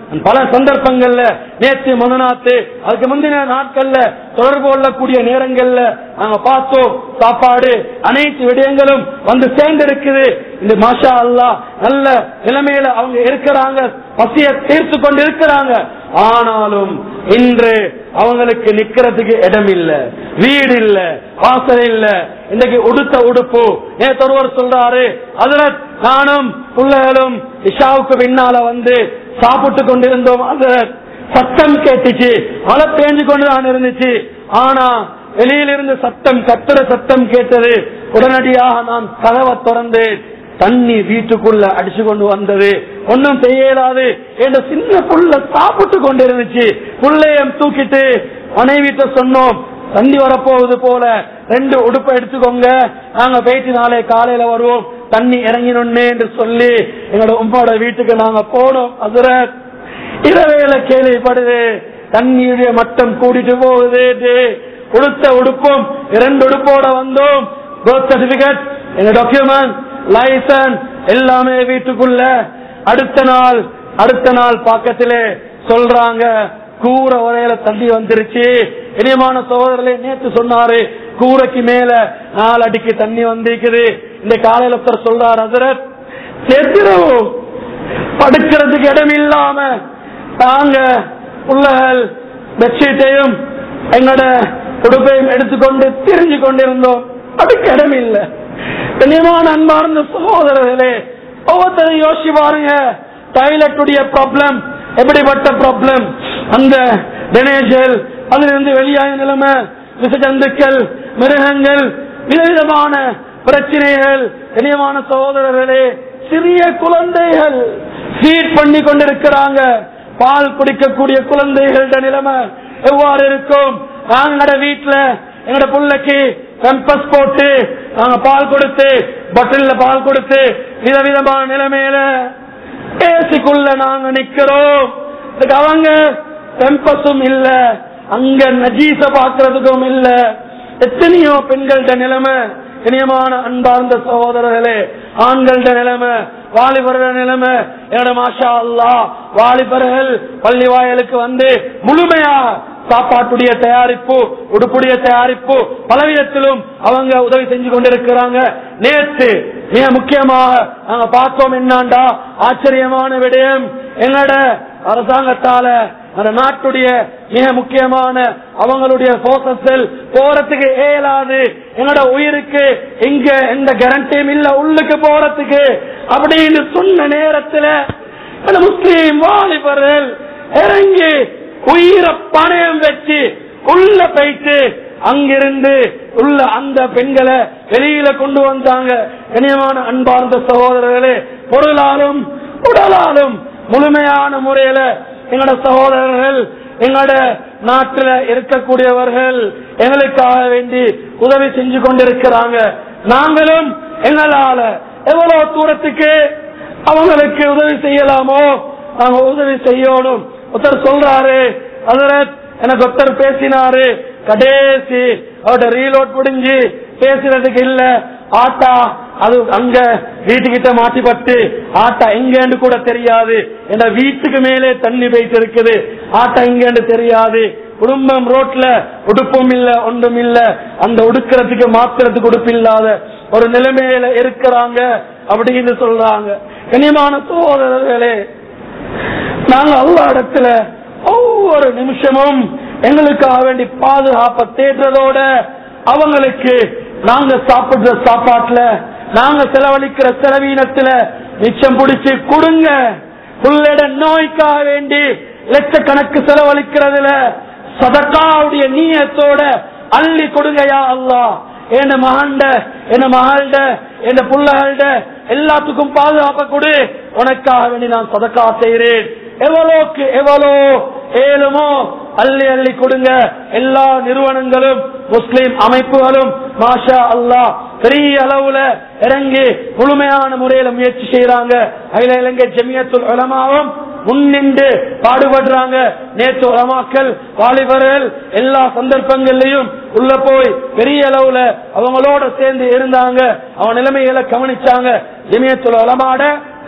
பல சந்தர்ப்பங்கள்ல நேற்று மனுநாத்து அதுக்கு முந்தின நாட்கள்ல தொடர்பு கொள்ளக்கூடிய நேரங்கள்ல நாங்க பார்த்தோம் சாப்பாடு அனைத்து விடயங்களும் வந்து சேர்ந்திருக்குது இந்த மாஷா அல்லாஹ் நல்ல நிலைமையில அவங்க இருக்கிறாங்க பசிய தீர்த்து கொண்டு இருக்கிறாங்க ஆனாலும் இன்று அவங்களுக்கு நிக்கிறதுக்கு இடம் இல்ல வீடு இல்ல வாசல் இல்ல இன்னைக்கு உடுத்த உடுப்பு நேற்று ஒருவர் சொல்றாரு அதுல நானும் பிள்ளைகளும் இஷாவுக்கு பின்னால வந்து சாப்பிட்டு கொண்டிருந்தோம் அந்த சத்தம் கேட்டுச்சு மழை பேஞ்சு கொண்டுதான் இருந்துச்சு ஆனா வெளியிலிருந்து சத்தம் கத்துற சத்தம் கேட்டது உடனடியாக நான் கதவை திறந்து தண்ணி வீட்டுக்குள்ள அடிச்சு கொண்டு வந்தது ஒன்னும் செய்யலாது என்ற சின்ன புள்ள சாப்பிட்டு கொண்டு இருந்துச்சு புள்ளையம் தூக்கிட்டு மனைவிட்ட சொன்னோம் தண்ணி வரப்போவது போல ரெண்டு உடுப்பை எடுத்துக்கோங்க நாங்க போயிட்டு நாளை காலையில வருவோம் தண்ணி இறங்கினொன்னு என்று சொல்லி எங்களோட உம்மோட வீட்டுக்கு நாங்க போனோம் அதுல இரவேல கேள்விப்படுது தண்ணியுடைய மட்டம் கூட்டிட்டு போகுது உடுத்த உடுப்பும் இரண்டு உடுப்போட வந்தோம் பர்த் சர்டிபிகேட் எங்க டாக்குமெண்ட் லைசன்ஸ் எல்லாமே வீட்டுக்குள்ள அடுத்த நாள் அடுத்த நாள் பக்கத்திலே சொல்றாங்க கூரை வரையில தண்ணி வந்துருச்சு இனியமான சகோதரர்களே நேற்று சொன்னாரு கூரைக்கு மேல நாலு அடிக்கு தண்ணி வந்திருக்குது இந்த காலையில ஒருத்தர் சொல்றாரு ஹசரத் நேற்றிரவு படுக்கிறதுக்கு இடம் இல்லாம நாங்க பிள்ளைகள் பெட்ஷீட்டையும் எங்களோட உடுப்பையும் எடுத்துக்கொண்டு திரிஞ்சு கொண்டிருந்தோம் அதுக்கு இடம் இல்லை கண்ணியமான அன்பார்ந்த சகோதரர்களே ஒவ்வொருத்தரும் யோசிச்சு பாருங்க டாய்லெட்டுடைய ப்ராப்ளம் எப்படிப்பட்ட ப்ராப்ளம் அந்த டெனேஜல் அதிலிருந்து வெளியான நிலைமை விசஜந்துக்கள் மிருகங்கள் விதவிதமான பிரச்சனைகள் கண்ணியமான சகோதரர்களே சிறிய குழந்தைகள் ஃபீட் பண்ணி கொண்டிருக்கிறாங்க பால் குடிக்கக்கூடிய குழந்தைகளோட நிலைமை எவ்வாறு இருக்கும் நாங்களோட வீட்டுல எங்களோட பிள்ளைக்கு கம்பஸ் போட்டு நாங்க பால் கொடுத்து பட்டில பால் கொடுத்து விதவிதமான நிலைமையில ஏசிக்குள்ள நாங்க நிக்கிறோம் இதுக்கு அவங்க கம்பஸும் இல்ல அங்க நஜீச பாக்குறதுக்கும் இல்ல எத்தனையோ பெண்கள்ட நிலைமை இனியமான அன்பார்ந்த சகோதரர்களே ஆண்கள்ட நிலைமை வாலிபர்கள நிலைமை என்னோட மாஷா அல்லா வாலிபர்கள் பள்ளி வாயலுக்கு வந்து முழுமையாக சாப்பாட்டுடைய தயாரிப்பு உடுப்புடைய தயாரிப்பு பலவிதத்திலும் அவங்க உதவி செஞ்சு கொண்டிருக்கிறாங்க நேற்று மிக முக்கியமாக நாங்க பார்த்தோம் என்னாண்டா ஆச்சரியமான விடயம் எங்களோட அரசாங்கத்தால அந்த நாட்டுடைய மிக முக்கியமான அவங்களுடைய போக்கஸில் போறதுக்கு இயலாது என்னோட உயிருக்கு இங்க எந்த கேரண்டியும் இல்ல உள்ளுக்கு போறதுக்கு அப்படின்னு சொன்ன நேரத்துல அந்த முஸ்லீம் வாலிபர்கள் இறங்கி உயிரை பணயம் வச்சு உள்ள போயிட்டு அங்கிருந்து உள்ள அந்த பெண்களை வெளியில கொண்டு வந்தாங்க கனியமான அன்பார்ந்த சகோதரர்களே பொருளாலும் உடலாலும் முழுமையான முறையில எங்களோட சகோதரர்கள் எங்களோட நாட்டில் இருக்கக்கூடியவர்கள் எங்களுக்காக வேண்டி உதவி செஞ்சு கொண்டிருக்கிறாங்க நாங்களும் எங்களால எவ்வளவு தூரத்துக்கு அவங்களுக்கு உதவி செய்யலாமோ நாங்க உதவி செய்யணும் ஒருத்தர் சொல்றாரு அதுல எனக்கு ஒருத்தர் பேசினாரு கடைசி அவட ரீலோட் முடிஞ்சு பேசுறதுக்கு இல்ல ஆட்டா அது அங்க வீட்டுக்கிட்ட மாட்டிப்பட்டு ஆட்டா எங்கன்னு கூட தெரியாது என்ன வீட்டுக்கு மேலே தண்ணி போயிட்டு இருக்குது ஆட்டா எங்கன்னு தெரியாது குடும்பம் ரோட்ல உடுப்பும் இல்ல ஒன்றும் இல்ல அந்த உடுக்கிறதுக்கு மாத்துறதுக்கு உடுப்பு இல்லாத ஒரு நிலைமையில இருக்கிறாங்க அப்படின்னு சொல்றாங்க கனிமான சோதரர்களே நாங்க அல்ல இடத்துல ஒவ்வொரு நிமிஷமும் எங்களுக்காக வேண்டி பாதுகாப்ப தேடுறதோட அவங்களுக்கு நாங்க சாப்பிடுற சாப்பாட்டுல நாங்க செலவழிக்கிற செலவீனத்துல மிச்சம் பிடிச்சு கொடுங்க புள்ளிட நோய்க்காக வேண்டி லட்சக்கணக்கு செலவழிக்கிறதுல சதக்காவுடைய நீயத்தோட அள்ளி கொடுங்கயா அல்லா என் மகண்ட என் மகள்ட என் புள்ளகள்ட எல்லாத்துக்கும் பாதுகாப்ப கொடு உனக்காக வேண்டி நான் சதக்கா செய்கிறேன் எவ்வளோக்கு எவ்வளோ ஏழுமோ அள்ளி அள்ளி கொடுங்க எல்லா நிறுவனங்களும் முஸ்லிம் அமைப்புகளும் மாஷா அல்லா பெரிய அளவுல இறங்கி முழுமையான முறையில முயற்சி செய்யறாங்க அகில இலங்கை ஜமியத்துல் உலமாவும் முன்னின்று பாடுபடுறாங்க நேற்று உலமாக்கள் வாலிபர்கள் எல்லா சந்தர்ப்பங்கள்லயும் உள்ள போய் பெரிய அளவுல அவங்களோட சேர்ந்து இருந்தாங்க அவன் நிலைமைகளை கவனிச்சாங்க ஜமியத்துல் உலமாட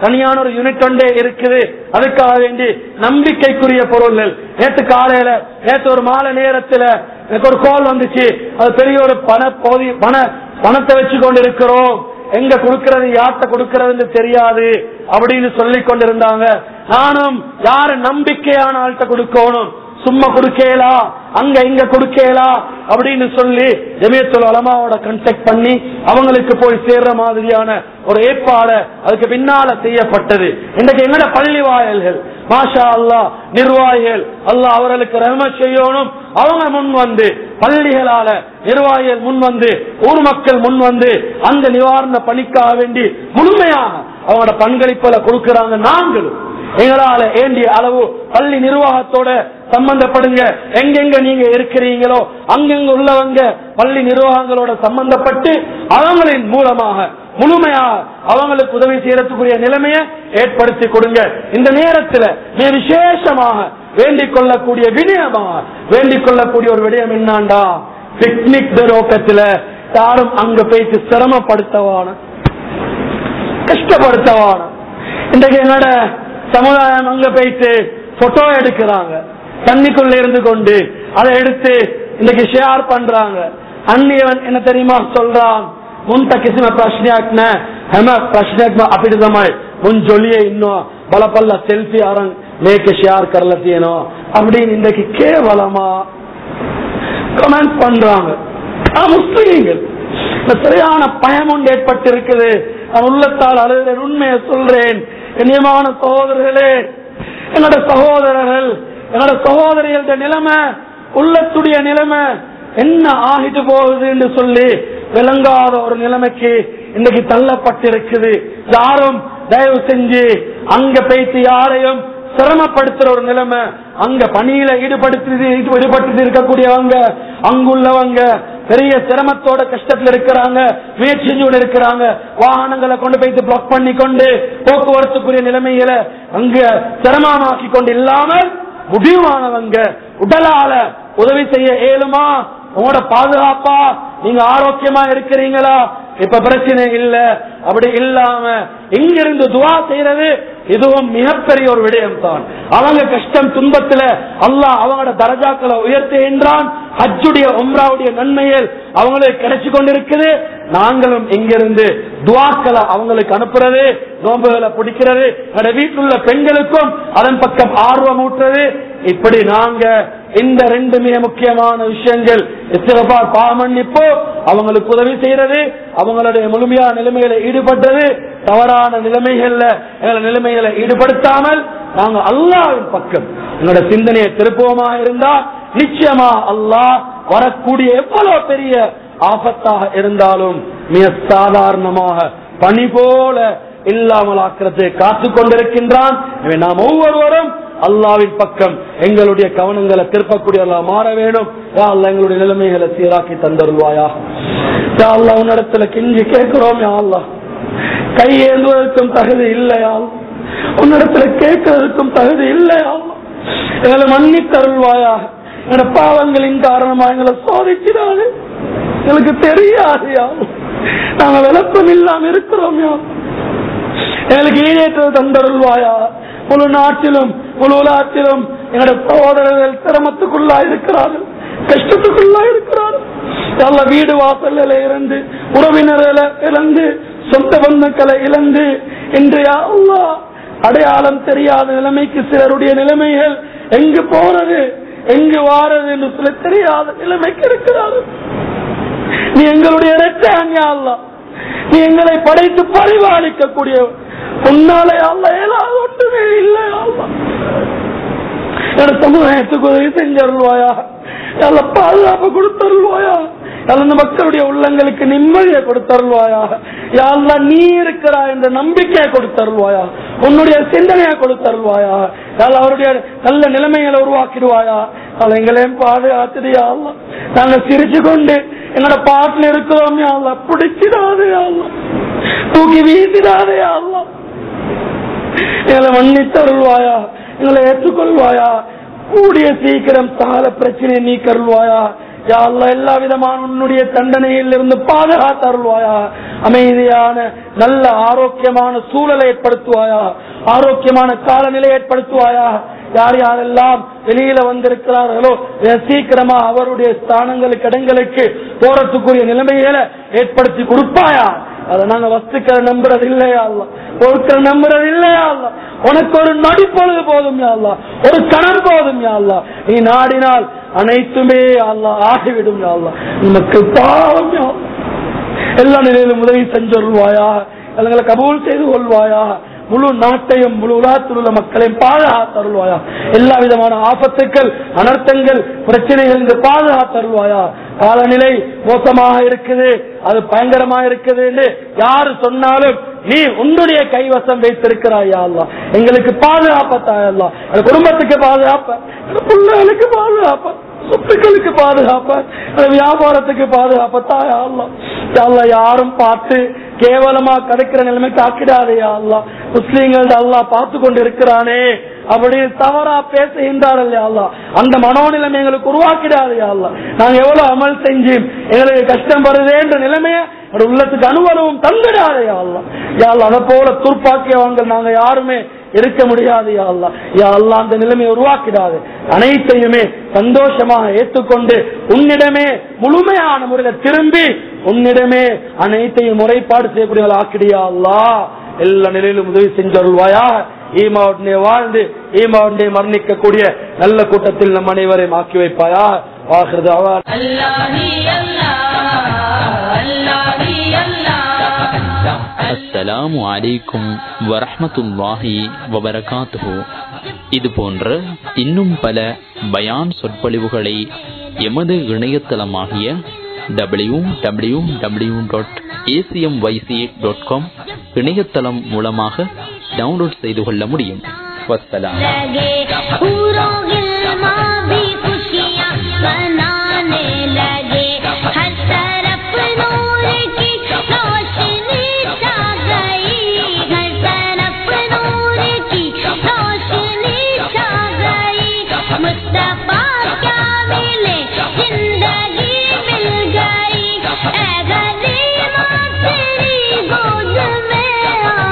தனியான ஒரு யூனிட் ஒன்றே இருக்குது அதுக்காக வேண்டி நம்பிக்கைக்குரிய பொருள்கள் நேற்று காலையில நேற்று ஒரு மாலை நேரத்துல எனக்கு ஒரு கால் வந்துச்சு அது பெரிய ஒரு பண பகுதி பண பணத்தை வச்சு கொண்டு இருக்கிறோம் எங்க கொடுக்கறது யார்கிட்ட கொடுக்கறதுன்னு தெரியாது அப்படின்னு சொல்லி கொண்டிருந்தாங்க நானும் யாரு நம்பிக்கையான ஆள்கிட்ட கொடுக்கணும் சும்மா கொடுக்கலா அங்க இங்க கொடுக்கலா அப்படின்னு சொல்லி ஜமியத்துல் அலமாவோட கன்டாக்ட் பண்ணி அவங்களுக்கு போய் சேர்ற மாதிரியான ஒரு ஏற்பாடு அதுக்கு பின்னால செய்யப்பட்டது இன்றைக்கு எங்கட பள்ளி வாயல்கள் மாஷா அல்லா நிர்வாகிகள் அல்லாஹ் அவர்களுக்கு ரஹம செய்யணும் அவங்க முன் வந்து பள்ளிகளால நிர்வாகிகள் முன் வந்து ஊர் மக்கள் முன் வந்து அந்த நிவாரண பணிக்காக வேண்டி முழுமையாக அவங்களோட பங்களிப்புல கொடுக்கறாங்க நாங்களும் எங்களால ஏண்டிய அளவு பள்ளி நிர்வாகத்தோட சம்பந்தப்படுங்க எங்கெங்க நீங்க இருக்கிறீங்களோ அங்கெங்க உள்ளவங்க பள்ளி நிர்வாகங்களோட சம்பந்தப்பட்டு அவங்களின் மூலமாக முழுமையாக அவங்களுக்கு உதவி செய்யறதுக்குரிய நிலைமையை ஏற்படுத்தி கொடுங்க இந்த நேரத்தில் மிக விசேஷமாக வேண்டிக் கொள்ளக்கூடிய விடயமாக வேண்டிக் கொள்ளக்கூடிய ஒரு விடயம் என்னாண்டா பிக்னிக் நோக்கத்துல யாரும் அங்க போயிட்டு சிரமப்படுத்தவான கஷ்டப்படுத்தவான இன்றைக்கு என்னோட சமுதாயம் அங்க போயிட்டு போட்டோ எடுக்கிறாங்க தண்ணிக்குள்ள இருந்து கொண்டு அதை எடுத்து இன்னைக்கு ஷேர் பண்றாங்க அந்நியவன் என்ன தெரியுமா சொல்றான் ಮುಂತ ಕಿಸಿಮ ಪ್ರಶ್ನೆಯಾಕ್ನ ಹೆಮ ಪ್ರಶ್ನೆಯಾಕ್ನ ಅಪಿಡಿದಮಾಯ್ ಮುನ್ ಜೊಲಿಯೇ ಇನ್ನೋ ಬಲಪಲ್ಲ ಸೆಲ್ಫಿ ಆರಂಗ್ ಮೇಕೆ ஷேர் கரலத்தியனோ அப்படின்னு இன்றைக்கு கேவலமா கமெண்ட் பண்றாங்க நான் முஸ்லீம்கள் இந்த சரியான பயம் ஒன்று ஏற்பட்டு இருக்குது நான் உள்ளத்தால் அழுகிறேன் உண்மையை சொல்றேன் கண்ணியமான சகோதரர்களே என்னோட சகோதரர்கள் என்னோட சகோதரிகளோட நிலைமை உள்ளத்துடைய நிலைமை என்ன ஆகிட்டு போகுது என்று சொல்லி விளங்காத ஒரு நிலைமைக்கு இன்னைக்கு தள்ளப்பட்டிருக்குது யாரும் தயவு செஞ்சு அங்க போயிட்டு யாரையும் சிரமப்படுத்துற ஒரு நிலைமை அங்க பணியில ஈடுபடுத்தி ஈடுபட்டு இருக்கக்கூடியவங்க அங்குள்ளவங்க பெரிய சிரமத்தோட கஷ்டத்துல இருக்கிறாங்க முயற்சி செஞ்சு இருக்கிறாங்க வாகனங்களை கொண்டு போயிட்டு பிளாக் பண்ணி கொண்டு போக்குவரத்துக்குரிய நிலைமைகளை அங்க சிரமமாக்கி கொண்டு இல்லாமல் முடிவானவங்க உடலால உதவி செய்ய இயலுமா உங்களோட பாதுகாப்பா நீங்க ஆரோக்கியமா இருக்கிறீங்களா இப்ப பிரச்சனை இல்ல அப்படி இல்லாம இங்கிருந்து துவா செய்யறது இதுவும் மிகப்பெரிய ஒரு விடயம் தான் அவங்க கஷ்டம் துன்பத்துல அல்லாஹ் அவங்களோட தரஜாக்களை உயர்த்துகின்றான் ஹஜ்ஜுடைய உம்ராவுடைய நன்மைகள் அவங்களுக்கு கிடைச்சு கொண்டிருக்குது நாங்களும் இங்கிருந்து துவாக்களை அவங்களுக்கு அனுப்புறது நோம்புகளை பிடிக்கிறது எங்களோட வீட்டில் உள்ள பெண்களுக்கும் அதன் பக்கம் ஆர்வம் ஊட்டுறது இப்படி நாங்க இந்த ரெண்டு மிக முக்கியமான விஷயங்கள் இஸ்திகபார் பாமன்னிப்பு அவங்களுக்கு உதவி செய்யறது அவங்களுடைய முழுமையான நிலைமைகளை ஈடுபட்டது தவறான நிலைமைகள்ல எங்களை நிலைமைகளை ஈடுபடுத்தாமல் நாங்க அல்லாவின் பக்கம் எங்களோட சிந்தனையை திருப்புவமாக இருந்தா நிச்சயமா அல்லாஹ் வரக்கூடிய எவ்வளவு பெரிய ஆபத்தாக இருந்தாலும் மிக சாதாரணமாக பணி போல இல்லாமல் ஆக்கிறதை காத்து கொண்டிருக்கின்றான் எனவே நாம் ஒவ்வொருவரும் அல்லாவின் பக்கம் எங்களுடைய கவனங்களை திருப்பக்கூடியவர்களா மாற வேணும் யா அல்லாஹ் எங்களுடைய நிலைமைகளை சீராக்கி தந்தருள்வாயா யா அல்லாஹ் உன்னிடத்துல கெஞ்சி கேட்கிறோம் யா அல்லாஹ் கை ஏந்துவதற்கும் தகுதி இல்லையா உன்னிடத்துல கேட்கறதுக்கும் தகுதி இல்லையா எங்களை மன்னித்தருள்வாயா எங்களோட பாவங்களின் காரணமா எங்களை சோதிக்கிறாரு எங்களுக்கு தெரியாது யா நாங்க விளப்பம் இல்லாம இருக்கிறோம் யா எங்களுக்கு ஈடேற்றது தந்தருள்வாயா முழு நாட்டிலும் முழு உலகத்திலும் என்னோட சகோதரர்கள் சிரமத்துக்குள்ளா இருக்கிறார்கள் கஷ்டத்துக்குள்ளா இருக்கிறார்கள் எல்லா வீடு வாசல்ல இருந்து உறவினர்களை இழந்து சொந்த பந்துக்களை இழந்து இன்று அல்லா அடையாளம் தெரியாத நிலைமைக்கு சிலருடைய நிலைமைகள் எங்கு போறது எங்கு வாரது என்று சில தெரியாத நிலைமைக்கு இருக்கிறார்கள் நீ எங்களுடைய இரட்டையா அல்லா நீ எங்களை படைத்து பரிபாலிக்கக்கூடிய உன்னாலே அல்ல ஏதாவது ஒன்றுமே இல்லை அல்லா என் சமுதாயத்துக்கு உதவி செஞ்சருள்வாயா நல்ல பாதுகாப்பு கொடுத்தருள்வாயா அந்த மக்களுடைய உள்ளங்களுக்கு நிம்மதியை கொடுத்தருள்வாயா யாழ்லா நீ இருக்கிறா என்ற நம்பிக்கையை கொடுத்தருள்வாயா உன்னுடைய சிந்தனையை கொடுத்தருள்வாயா யாழ் அவருடைய நல்ல நிலைமைகளை உருவாக்கிடுவாயா அவள் எங்களையும் பாதுகாத்துடியா நாங்க சிரிச்சு கொண்டு எங்களோட பாட்டில் இருக்கிறோம் யாழ்லா பிடிச்சிடாதே யாழ்லா தூக்கி வீசிடாதே யாழ்லா எங்களை மன்னித்தருள்வாயா எங்களை ஏற்றுக்கொள்வாயா கூடிய சீக்கிரம் சால பிரச்சனையை நீ கருள்வாயா யா அல்லாஹ் எல்லா விதமான உன்னுடைய தண்டனையில் இருந்து பாதுகாத்தருள்வாயா அமைதியான நல்ல ஆரோக்கியமான சூழலை ஏற்படுத்துவாயா ஆரோக்கியமான காலநிலை ஏற்படுத்துவாயா யார் யாரெல்லாம் வெளியில வந்திருக்கிறார்களோ மிக சீக்கிரமா அவருடைய ஸ்தானங்களுக்கு இடங்களுக்கு போறதுக்குரிய நிலைமைகளை ஏற்படுத்தி கொடுப்பாயா அதை நாங்க வஸ்துக்களை நம்புறது இல்லையா அல்ல பொருட்கள் நம்புறது இல்லையா அல்ல உனக்கு ஒரு நொடி பொழுது போதும் யா அல்லாஹ் ஒரு கணம் போதும் யா அல்லாஹ் நீ நாடினால் அனைத்துமே அல்லா ஆகிவிடும் யா அல்லாஹ் நமக்கு பாவம் யா அல்லாஹ். எல்லா நிலையிலும் உதவி செஞ்சொல்வாயா எங்களை கபூல் செய்து கொள்வாயா முழு நாட்டையும் முழு உலகத்தில் உள்ள மக்களையும் பாதுகாத்தருள்வாயா எல்லா விதமான ஆபத்துக்கள் அனர்த்தங்கள் பிரச்சனைகள் இருந்து பாதுகாத்தருள்வாயா காலநிலை மோசமாக இருக்குது அது பயங்கரமா இருக்குது என்று யாரு சொன்னாலும் நீ உன்னுடைய கைவசம் வைத்திருக்கிறாயா அல்லா எங்களுக்கு பாதுகாப்பத்தாயல்லா என் குடும்பத்துக்கு பாதுகாப்ப என் பிள்ளைகளுக்கு பாதுகாப்ப சொத்துக்களுக்கு பாதுகாப்ப என் வியாபாரத்துக்கு பாதுகாப்ப தாயா அல்லா யா அல்லாஹ் யாரும் பார்த்து கேவலமா கிடைக்கிற நிலைமைக்கு ஆக்கிடாதேயா அல்லா முஸ்லீம்கள் அல்லாஹ் பார்த்து கொண்டு இருக்கிறானே அப்படி தவறா பேசுகின்றார்கள் யா அல்லாஹ் அந்த மனோநிலைமை எங்களுக்கு உருவாக்கிடாதேயா அல்லா நாங்க எவ்வளவு அமல் செஞ்சு எங்களுக்கு கஷ்டம் வருதே என்ற நிலைமையை ஒரு உள்ளத்துக்கு அனுபவம் தந்துடாதேயா அல்லா யா அல்லாஹ் அதை போல துர்ப்பாக்கியவங்க நாங்க யாருமே இருக்க முடியாது யா அல்லா யா அல்லா அந்த நிலைமையை உருவாக்கிடாது அனைத்தையுமே சந்தோஷமாக ஏற்றுக்கொண்டு உன்னிடமே முழுமையான முறையில் திரும்பி உன்னிடமே அனைத்தையும் முறைப்பாடு செய்யக்கூடியவர்கள் ஆக்கிடியா அல்லா எல்லா நிலையிலும் உதவி செஞ்சருள்வாயா ஈமாவுடனே வாழ்ந்து ஈமாவுடனே மரணிக்கக்கூடிய நல்ல கூட்டத்தில் நம் அனைவரையும் ஆக்கி வைப்பாயா வாக்குறது அவா Allah hi Allah, Allah hi Allah. அஸ்ஸலாமு அலைக்கும் வரஹ்மத்துல்லாஹி வபரகாத்துஹு இது போன்ற இன்னும் பல பயான் சொற்பொழிவுகளை எமது இணையதளமாகிய W W W dot ACM YC dot com இணையதளம் மூலமாக டவுன்லோட் செய்து கொள்ள முடியும் வஸ்ஸலாம் लगे पूरों गिलमा भी खुशियाँ मनाने लगे हर तरफ नूर की रोशनी छा गई हर तरफ नूर की रोशनी छा गई मुस्तफा क्या मिले जिंदगी मिल गई ऐ गरीबा तेरी गोद में आ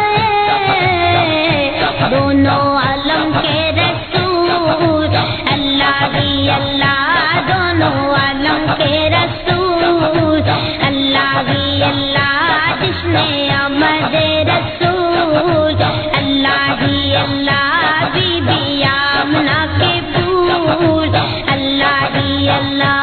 गए दोनों आलम के रसूल अल्लाह ही अल्लाह दोनों आलम के रसूल अल्लाह ही अल्लाह जिसने अमद रसूल अल्लाह ही अल्लाह बीबी आमना के फूल अल्लाह ही अल्लाह